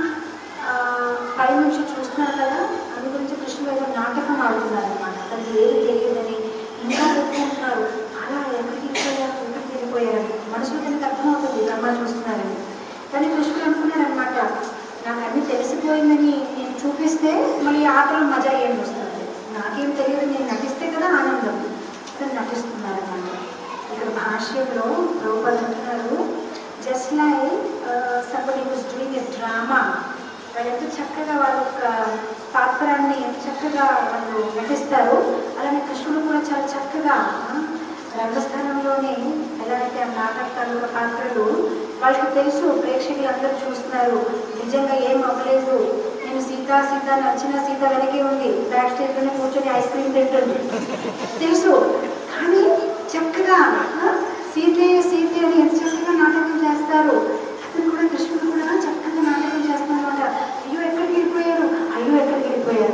ఆ, పై నుంచి చూస్తున్నారు కదా అందు గురించి కృష్ణుడు ఏదో నాటకం ఆడుతున్నారు అనమాట తనకి ఏది తెలియదని ఇంకా చెప్పుకుంటున్నారు అలా ఎక్కడికి వెళ్ళిపోయారు ఎక్కడికి వెళ్ళిపోయారని మనసులో తనకి అర్థమవుతుంది బ్రహ్మ చూస్తున్నారని కానీ కృష్ణుడు అనుకున్నాడు అనమాట నాకు అన్ని తెలిసిపోయిందని నేను చూపిస్తే మళ్ళీ ఆటలో మజా ఏం వస్తుంది నాకేం తెలియదు నేను నటిస్తే కదా ఆనందం కానీ నటిస్తున్నారన్నమాట ఇక్కడ భాష్యంలో రూపాలు అంటున్నారు just like somebody was doing a drama వాళ్ళు ఎంత చక్కగా వాళ్ళ యొక్క పాత్రాన్ని ఎంత చక్కగా వాళ్ళు నటిస్తారు అలానే కృష్ణుడు కూడా చాలా చక్కగా ఆ, రంగస్థానంలోనే ఎలా అయితే ఆ నాటకాలు పాత్రలు వాళ్ళకి తెలుసు ప్రేక్షకులు అందరూ చూస్తున్నారు నిజంగా ఏం అవ్వలేదు నేను సీత సీత నచ్చిన సీత వెనకే ఉంది బ్యాక్ స్టేజ్ లోనే కూర్చొని ఐస్ క్రీమ్ తింటుంది తెలుసు కానీ చక్కగా ఆ, సీతే సీతే అని ఎంత చక్కగా నాటకం చేస్తారు అతను కూడా కృష్ణుడు కూడా చక్కగా నాటకం చేస్తున్నమాట అయ్యో ఎక్కడికి వెళ్ళిపోయారు అయ్యో ఎక్కడికి వెళ్ళిపోయారు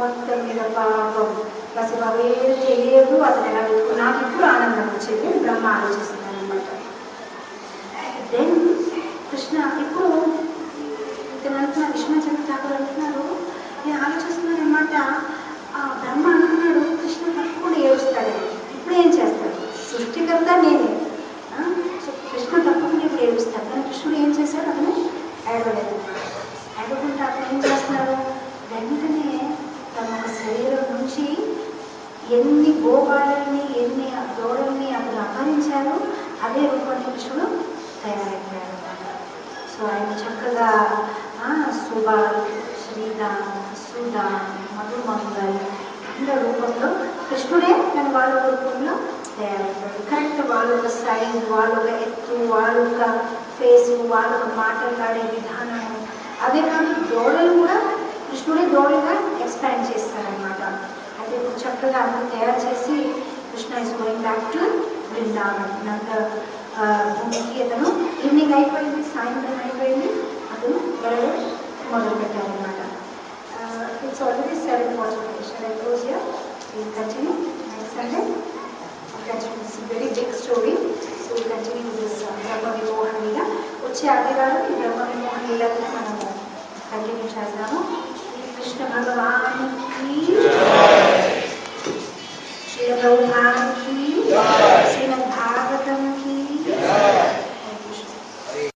మొత్తం మీద పాపం అసలు అవేం తెలియదు అతను ఎలా వెతుకు నాకు ఇప్పుడు ఆనందం వచ్చేది బ్రహ్మ ఆలోచిస్తున్నాను అనమాట దెన్ కృష్ణ ఇప్పుడు ఇతను అంటున్నారు విశ్వనాథ్ ఠాకూర్ అంటున్నారు నేను ఆలోచిస్తున్నాను అనమాట ఆ బ్రహ్మ అంటున్నాడు కృష్ణ తప్పకుండా ఏడుస్తాడని ఇప్పుడు ఏం చేస్తాడు సృష్టికర్త నేనే ఆ? సో కృష్ణ తప్పకుండా ఇప్పుడు ఏడుస్తాడు కానీ కృష్ణుడు ఏం చేశాడు అతను ఏడవలేదు ఏడవకుండా అతను ఏం చేస్తున్నాడు వెంటనే తన ఒక శరీరం నుంచి ఎన్ని గోపాలని ఎన్ని దూడల్ని అతను అపహరించారో అదే రూపంలో కృష్ణుడు తయారైపోయాడు సో ఆయన చక్కగా ఆ, సుబాల్ శ్రీరామ్ సుధామ్ మధుమంగల్ అందరి రూపంలో కృష్ణుడే తన వాళ్ళ రూపంలో తయారైపోయాడు కరెక్ట్ వాళ్ళ ఒక సైజ్ వాళ్ళ ఒక ఎత్తు వాళ్ళ ఒక ఫేస్ వాళ్ళ ఒక మాట్లాడే విధానం అదే కాదు దోడలు కూడా కృష్ణుడే దోడలుగా ఎక్స్పాండ్ చేస్తారనమాట అయితే ఇప్పుడు చక్కగా అందరూ తయారు చేసి Krishna is going back to Vrindavan Nanda ఆ, భూమికి అతను ఈవినింగ్ అయిపోయింది సాయంత్రం అయిపోయింది అతను వెళ్ళడం మొదలు పెట్టారనమాట it's already seven forty shall I close here will continue next Sunday continue it's very big story so will continue this Brahma Vimohan Lila వచ్చే ఆదివారం ఈ బ్రహ్మ విమోహన్ లీలని మనము కంటిన్యూ చేద్దాము శ్రీ కృష్ణ భగవాన్ కి శ్రీ ప్రభుభాన్ కి